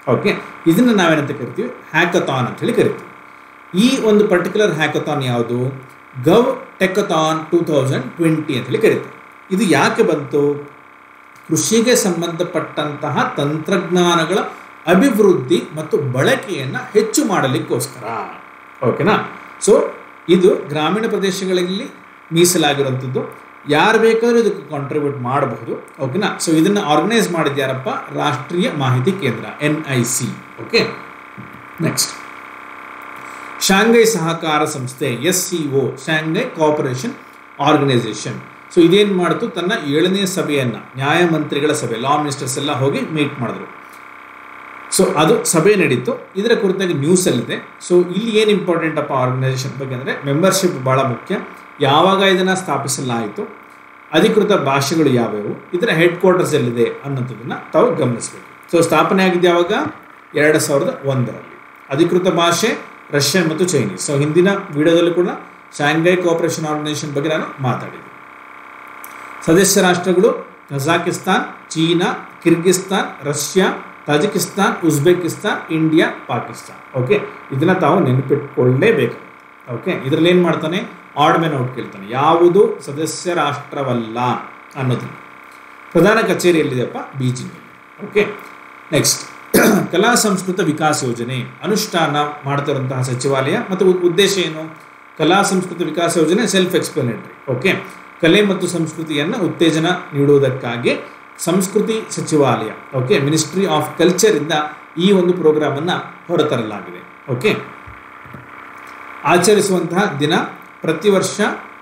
ಓಕೆ ಇದನ್ನು ನಾವೇನಂತ ಕರಿತೀವಿ ಹ್ಯಾಕಥಾನ್ ಅಂತ ಹೇಳಿ ಕರಿತೀವಿ ಈ ಒಂದು ಪರ್ಟಿಕ್ಯುಲರ್ ಹ್ಯಾಕಥಾನ್ ಯಾವುದು Gov Techthon two thousand twenty ಅಂತ ಹೇಳಿ ಕರಿತೀವಿ ಇದು ಯಾಕೆ ಬಂತು ಕೃಷಿಗೆ ಸಂಬಂಧಪಟ್ಟಂತಹ ತಂತ್ರಜ್ಞಾನಗಳ ಅಭಿವೃದ್ಧಿ ಮತ್ತು ಬಳಕೆಯನ್ನು ಹೆಚ್ಚು ಮಾಡಲಿಕ್ಕೋಸ್ಕರ ಓಕೆನಾ ಸೊ ಇದು ಗ್ರಾಮೀಣ ಪ್ರದೇಶಗಳಲ್ಲಿ ಮೀಸಲಾಗಿರುವಂಥದ್ದು ಯಾರು ಬೇಕಾದರೂ ಇದಕ್ಕೆ ಕಾಂಟ್ರಿಬ್ಯೂಟ್ ಮಾಡಬಹುದು ಓಕೆನಾ ಸೊ ಇದನ್ನು ಆರ್ಗನೈಸ್ ಮಾಡಿದ್ಯಾರಪ್ಪ ರಾಷ್ಟ್ರೀಯ ಮಾಹಿತಿ ಕೇಂದ್ರ N I C okay next Shanghai ಸಹಕಾರ ಸಂಸ್ಥೆ S C O Shanghai Cooperation Organisation so ಇದೇನು ಮಾಡಿತು ತನ್ನ ಏಳನೇ ಸಭೆಯನ್ನು ನ್ಯಾಯಮಂತ್ರಿಗಳ ಸಭೆ ಲಾ ಮಿನಿಸ್ಟರ್ಸ್ ಎಲ್ಲ ಹೋಗಿ ಮೀಟ್ ಮಾಡಿದ್ರು ಸೊ ಅದು ಸಭೆ ನಡೀತು ಇದರ ಕುರಿತಾಗಿ ನ್ಯೂಸಲ್ಲಿದೆ ಸೊ ಇಲ್ಲಿ ಏನು ಇಂಪಾರ್ಟೆಂಟ್ ಅಪ್ಪ ಆರ್ಗನೈಸೇಷನ್ ಬಗ್ಗೆ ಅಂದರೆ ಮೆಂಬರ್ಶಿಪ್ ಭಾಳ ಮುಖ್ಯ ಯಾವಾಗ ಇದನ್ನು ಸ್ಥಾಪಿಸಲಾಯಿತು ಅಧಿಕೃತ ಭಾಷೆಗಳು ಯಾವ್ಯಾವು ಇದರ ಹೆಡ್ ಕ್ವಾರ್ಟರ್ಸ್ ಎಲ್ಲಿದೆ ಅನ್ನೋಂಥದ್ದನ್ನು ತಾವು ಗಮನಿಸಬೇಕು ಸೊ ಸ್ಥಾಪನೆ ಆಗಿದ್ದು ಯಾವಾಗ ಎರಡು ಸಾವಿರದ ಒಂದರಲ್ಲಿ ಅಧಿಕೃತ ಭಾಷೆ ರಷ್ಯನ್ ಮತ್ತು ಚೈನೀಸ್ ಸೊ ಹಿಂದಿನ ವಿಡಿಯೋದಲ್ಲಿ ಕೂಡ ಶಾಂಘೈ ಕೋಆಪರೇಷನ್ ಆರ್ಗನೈಸೇಷನ್ ಬಗ್ಗೆ ನಾನು ಮಾತಾಡಿದ್ದೆ ಸದಸ್ಯ ರಾಷ್ಟ್ರಗಳು Kazakhstan China Kyrgyzstan Russia Tajikistan Uzbekistan India Pakistan okay ಇದನ್ನು ತಾವು ನೆನಪಿಟ್ಕೊಳ್ಳೇಬೇಕು ಓಕೆ ಇದರಲ್ಲಿ ಏನು ಮಾಡ್ತಾನೆ ಆಡ್ ಮೆನ್ ಔಟ್ ಕೇಳ್ತಾನೆ ಯಾವುದು ಸದಸ್ಯ ರಾಷ್ಟ್ರವಲ್ಲ ಅನ್ನೋದು ಪ್ರಧಾನ ಕಚೇರಿ ಎಲ್ಲಿದೆಯಪ್ಪ ಬೀಜಿಂಗ್ ಓಕೆ ನೆಕ್ಸ್ಟ್ ಕಲಾ ಸಂಸ್ಕೃತ ವಿಕಾಸ ಯೋಜನೆ ಅನುಷ್ಠಾನ ಮಾಡ್ತಿರುವಂತಹ ಸಚಿವಾಲಯ ಮತ್ತು ಉದ್ದೇಶ ಏನು ಕಲಾ ಸಂಸ್ಕೃತ ವಿಕಾಸ ಯೋಜನೆ ಸೆಲ್ಫ್ ಎಕ್ಸ್ಪ್ಲನೇಟರಿ ಓಕೆ ಕಲೆ ಮತ್ತು ಸಂಸ್ಕೃತಿಯನ್ನು ಉತ್ತೇಜನ ನೀಡುವುದಕ್ಕಾಗಿ ಸಂಸ್ಕೃತಿ ಸಚಿವಾಲಯ ಓಕೆ ಮಿನಿಸ್ಟ್ರಿ ಆಫ್ ಕಲ್ಚರಿಂದ ಈ ಒಂದು ಪ್ರೋಗ್ರಾಮನ್ನು ಹೊರತರಲಾಗಿದೆ ಓಕೆ ಆಚರಿಸುವಂತಹ ದಿನ ಪ್ರತಿ ವರ್ಷ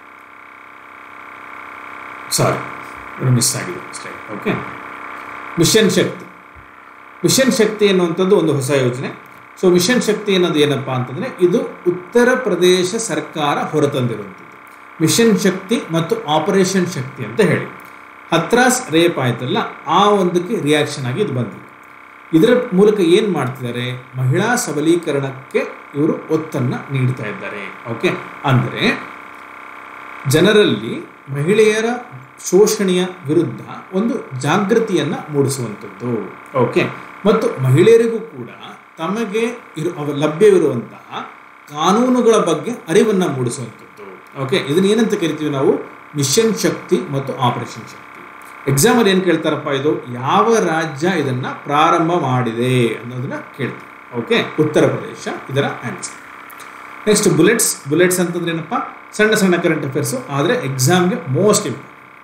ಸಾರಿ ಮಿಸ್ ಆಗಿದೆ ಅಷ್ಟೇ okay mission Shakti mission Shakti ಎನ್ನುವಂಥದ್ದು ಒಂದು ಹೊಸ ಯೋಜನೆ ಸೊ ಮಿಷನ್ ಶಕ್ತಿ ಅನ್ನೋದು ಏನಪ್ಪ ಅಂತಂದರೆ ಇದು ಉತ್ತರ ಪ್ರದೇಶ ಸರ್ಕಾರ ಹೊರತಂದಿರುವಂಥದ್ದು ಮಿಷನ್ ಶಕ್ತಿ ಮತ್ತು ಆಪರೇಷನ್ ಶಕ್ತಿ ಅಂತ ಹೇಳಿ ಹತ್ರಾಸ್ ರೇಪ್ ಆಯ್ತಲ್ಲ ಆ ಒಂದಕ್ಕೆ ರಿಯಾಕ್ಷನ್ ಆಗಿ ಇದು ಬಂದಿದೆ ಇದರ ಮೂಲಕ ಏನು ಮಾಡ್ತಿದ್ದಾರೆ ಮಹಿಳಾ ಸಬಲೀಕರಣಕ್ಕೆ ಇವರು ಒತ್ತನ್ನು ನೀಡ್ತಾ ಇದ್ದಾರೆ ಓಕೆ ಅಂದರೆ ಜನರಲ್ಲಿ ಮಹಿಳೆಯರ ಶೋಷಣೆಯ ವಿರುದ್ಧ ಒಂದು ಜಾಗೃತಿಯನ್ನು ಮೂಡಿಸುವಂಥದ್ದು ಓಕೆ ಮತ್ತು ಮಹಿಳೆಯರಿಗೂ ಕೂಡ ತಮಗೆ ಇರು ಅವ ಲಭ್ಯವಿರುವಂತಹ ಕಾನೂನುಗಳ ಬಗ್ಗೆ ಅರಿವನ್ನು ಮೂಡಿಸುವಂಥದ್ದು ಓಕೆ ಇದನ್ನ ಏನಂತ ಕರಿತೀವಿ ನಾವು ಮಿಷನ್ ಶಕ್ತಿ ಮತ್ತು ಆಪರೇಷನ್ ಶಕ್ತಿ ಎಕ್ಸಾಮಲ್ಲಿ ಏನು ಕೇಳ್ತಾರಪ್ಪ ಇದು ಯಾವ ರಾಜ್ಯ ಇದನ್ನು ಪ್ರಾರಂಭ ಮಾಡಿದೆ ಅನ್ನೋದನ್ನ ಕೇಳ್ತಾರೆ ಓಕೆ ಉತ್ತರ ಪ್ರದೇಶ ಇದರ ಆನ್ಸರ್ ನೆಕ್ಸ್ಟ್ ಬುಲೆಟ್ಸ್ ಬುಲೆಟ್ಸ್ ಅಂತಂದ್ರೆ ಏನಪ್ಪ ಸಣ್ಣ ಸಣ್ಣ ಕರೆಂಟ್ ಅಫೇರ್ಸು ಆದರೆ ಎಕ್ಸಾಮ್ಗೆ ಮೋಸ್ಟ್ ಇಂಪಾರ್ಟೆಂಟ್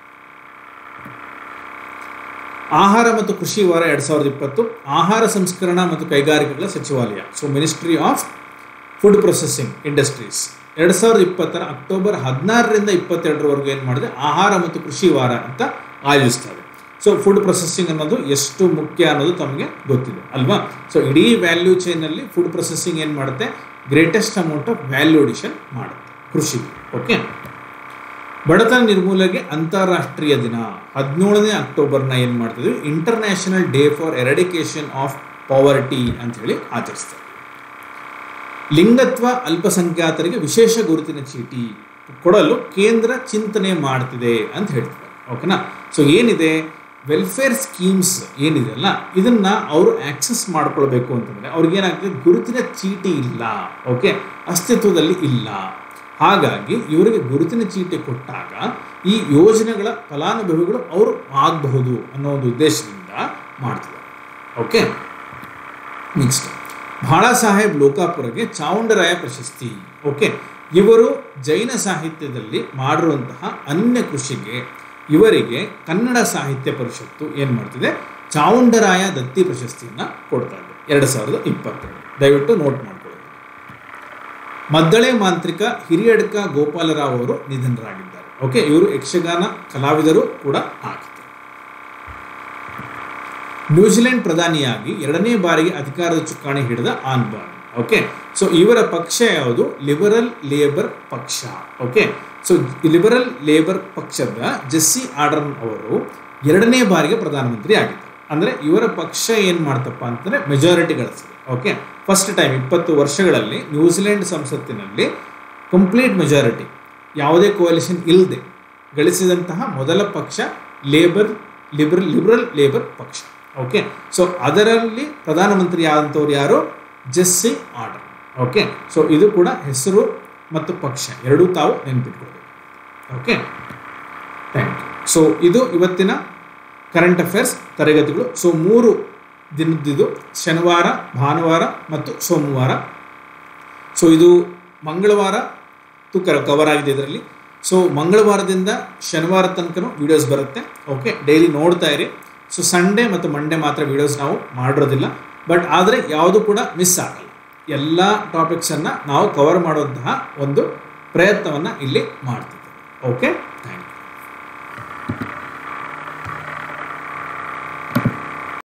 ಆಹಾರ ಮತ್ತು ಕೃಷಿ ವಾರ ಎರಡು ಸಾವಿರದ ಇಪ್ಪತ್ತು ಆಹಾರ ಸಂಸ್ಕರಣಾ ಮತ್ತು ಕೈಗಾರಿಕೆಗಳ ಸಚಿವಾಲಯ so ministry of food processing industries ಎರಡು ಸಾವಿರದ ಇಪ್ಪತ್ತರ ಅಕ್ಟೋಬರ್ ಹದಿನಾರರಿಂದ ಇಪ್ಪತ್ತೆರಡರವರೆಗೂ ಏನು ಮಾಡಿದೆ ಆಹಾರ ಮತ್ತು ಕೃಷಿ ವಾರ ಅಂತ ಆಯೋಜಿಸ್ತಾರೆ ಸೊ ಫುಡ್ ಪ್ರೊಸೆಸಿಂಗ್ ಅನ್ನೋದು ಎಷ್ಟು ಮುಖ್ಯ ಅನ್ನೋದು ತಮಗೆ ಗೊತ್ತಿದೆ ಅಲ್ವಾ ಸೊ ಇಡೀ ವ್ಯಾಲ್ಯೂ ಚೈನಲ್ಲಿ ಫುಡ್ ಪ್ರೊಸೆಸಿಂಗ್ ಏನು ಮಾಡುತ್ತೆ greatest amount of value addition ಮಾಡುತ್ತೆ ಕೃಷಿಗೆ ಓಕೆ ಬಡತನ ನಿರ್ಮೂಲನೆಗೆ ಅಂತಾರಾಷ್ಟ್ರೀಯ ದಿನ ಹದಿನೇಳನೇ ಅಕ್ಟೋಬರ್ನ ಏನು ಮಾಡ್ತಿದ್ವಿ international day for eradication of poverty ಅಂತ ಹೇಳಿ ಆಚರಿಸ್ತಾರೆ ಲಿಂಗತ್ವ ಅಲ್ಪಸಂಖ್ಯಾತರಿಗೆ ವಿಶೇಷ ಗುರುತಿನ ಚೀಟಿ ಕೊಡಲು ಕೇಂದ್ರ ಚಿಂತನೆ ಮಾಡ್ತಿದೆ ಅಂತ ಹೇಳ್ತಾರೆ ಓಕೆನಾ ಸೊ ಏನಿದೆ ವೆಲ್ಫೇರ್ ಸ್ಕೀಮ್ಸ್ ಏನಿದೆ ಅಲ್ಲ ಇದನ್ನು ಅವರು ಆಕ್ಸೆಸ್ ಮಾಡ್ಕೊಳ್ಬೇಕು ಅಂತಂದರೆ ಅವ್ರಿಗೇನಾಗ್ತದೆ ಗುರುತಿನ ಚೀಟಿ ಇಲ್ಲ ಓಕೆ ಅಸ್ತಿತ್ವದಲ್ಲಿ ಇಲ್ಲ ಹಾಗಾಗಿ ಇವರಿಗೆ ಗುರುತಿನ ಚೀಟಿ ಕೊಟ್ಟಾಗ ಈ ಯೋಜನೆಗಳ ಫಲಾನುಭವಿಗಳು ಅವರು ಆಗಬಹುದು ಅನ್ನೋ ಒಂದು ಉದ್ದೇಶದಿಂದ ಮಾಡ್ತಿದ್ದಾರೆ ಓಕೆ ನೆಕ್ಸ್ಟ್ ಬಾಳಾ ಸಾಹೇಬ್ ಲೋಕಾಪುರಗೆ ಚಾವುಂಡರಾಯ ಪ್ರಶಸ್ತಿ ಓಕೆ ಇವರು ಜೈನ ಸಾಹಿತ್ಯದಲ್ಲಿ ಮಾಡಿರುವಂತಹ ಅನ್ಯ ಕೃಷಿಗೆ ಇವರಿಗೆ ಕನ್ನಡ ಸಾಹಿತ್ಯ ಪರಿಷತ್ತು ಏನು ಮಾಡ್ತಿದೆ ಚಾವುಂಡರಾಯ ದತ್ತಿ ಪ್ರಶಸ್ತಿಯನ್ನು ಕೊಡ್ತಾ ಇದೆ ಎರಡು ಸಾವಿರದ ಇಪ್ಪತ್ತೆರಡು ದಯವಿಟ್ಟು ನೋಟ್ ಮಾಡ್ಕೊಳ್ಳಿ ಮದ್ದಳೆ ಮಾಂತ್ರಿಕ ಹಿರಿಯಡ್ಕ ಗೋಪಾಲರಾವ್ ಅವರು ನಿಧನರಾಗಿದ್ದಾರೆ ಓಕೆ ಇವರು ಯಕ್ಷಗಾನ ಕಲಾವಿದರು ಕೂಡ ಆಗಿದ್ದಾರೆ ನ್ಯೂಜಿಲೆಂಡ್ ಪ್ರಧಾನಿಯಾಗಿ ಎರಡನೇ ಬಾರಿಗೆ ಅಧಿಕಾರದ ಚುಕ್ಕಾಣಿ ಹಿಡಿದ ಆನ್ಬಾನ್ ಓಕೆ ಸೊ ಇವರ ಪಕ್ಷ ಯಾವುದು ಲಿಬರಲ್ ಲೇಬರ್ ಪಕ್ಷ ಓಕೆ ಸೊ ಲಿಬರಲ್ ಲೇಬರ್ ಪಕ್ಷದ ಜೆಸ್ಸಿ ಆರ್ಡರ್ನ್ ಅವರು ಎರಡನೇ ಬಾರಿಗೆ ಪ್ರಧಾನಮಂತ್ರಿ ಆಗಿದ್ದಾರೆ ಅಂದರೆ ಇವರ ಪಕ್ಷ ಏನು ಮಾಡ್ತಪ್ಪ ಅಂತಂದರೆ ಮೆಜಾರಿಟಿ ಗಳಿಸಿದೆ ಓಕೆ ಫಸ್ಟ್ ಟೈಮ್ ಇಪ್ಪತ್ತು ವರ್ಷಗಳಲ್ಲಿ ನ್ಯೂಜಿಲೆಂಡ್ ಸಂಸತ್ತಿನಲ್ಲಿ ಕಂಪ್ಲೀಟ್ ಮೆಜಾರಿಟಿ ಯಾವುದೇ ಕೋalition ಇಲ್ಲದೆ ಗಳಿಸಿದಂತಹ ಮೊದಲ ಪಕ್ಷ ಲೇಬರ್ ಲಿಬರಲ್ ಲಿಬರಲ್ ಲೇಬರ್ ಪಕ್ಷ ಓಕೆ ಸೊ ಅದರಲ್ಲಿ ಪ್ರಧಾನಮಂತ್ರಿ ಆದಂಥವ್ರು ಯಾರು ಜೆಸ್ಸಿ ಆರ್ಡರ್ ಓಕೆ ಸೊ ಇದು ಕೂಡ ಹೆಸರು ಮತ್ತು ಪಕ್ಷ ಎರಡೂ ತಾವು ನೆನ್ಪಿಟ್ಕೊಳ್ಬೇಕು ಓಕೆ ಥ್ಯಾಂಕ್ ಯು ಸೊ ಇದು ಇವತ್ತಿನ ಕರೆಂಟ್ ಅಫೇರ್ಸ್ ತರಗತಿಗಳು ಸೊ ಮೂರು ದಿನದಿದು ಶನಿವಾರ ಭಾನುವಾರ ಮತ್ತು ಸೋಮವಾರ ಸೊ ಇದು ಮಂಗಳವಾರ ಕರ ಕವರ್ ಆಗಿದೆ ಇದರಲ್ಲಿ ಸೊ ಮಂಗಳವಾರದಿಂದ ಶನಿವಾರ ತನಕನೂ ವಿಡಿಯೋಸ್ ಬರುತ್ತೆ ಓಕೆ ಡೈಲಿ ನೋಡ್ತಾ ಇರಿ ಸೊ ಸಂಡೇ ಮತ್ತು ಮಂಡೇ ಮಾತ್ರ ವಿಡಿಯೋಸ್ ನಾವು ಮಾಡಿರೋದಿಲ್ಲ ಬಟ್ ಆದರೆ ಯಾವುದು ಕೂಡ ಮಿಸ್ ಆಗಲ್ಲ ಎಲ್ಲ ಟಾಪಿಕ್ಸನ್ನು ನಾವು ಕವರ್ ಮಾಡುವಂತಹ ಒಂದು ಪ್ರಯತ್ನವನ್ನು ಇಲ್ಲಿ ಮಾಡ್ತಿದ್ದೇವೆ ಓಕೆ ಥ್ಯಾಂಕ್ ಯು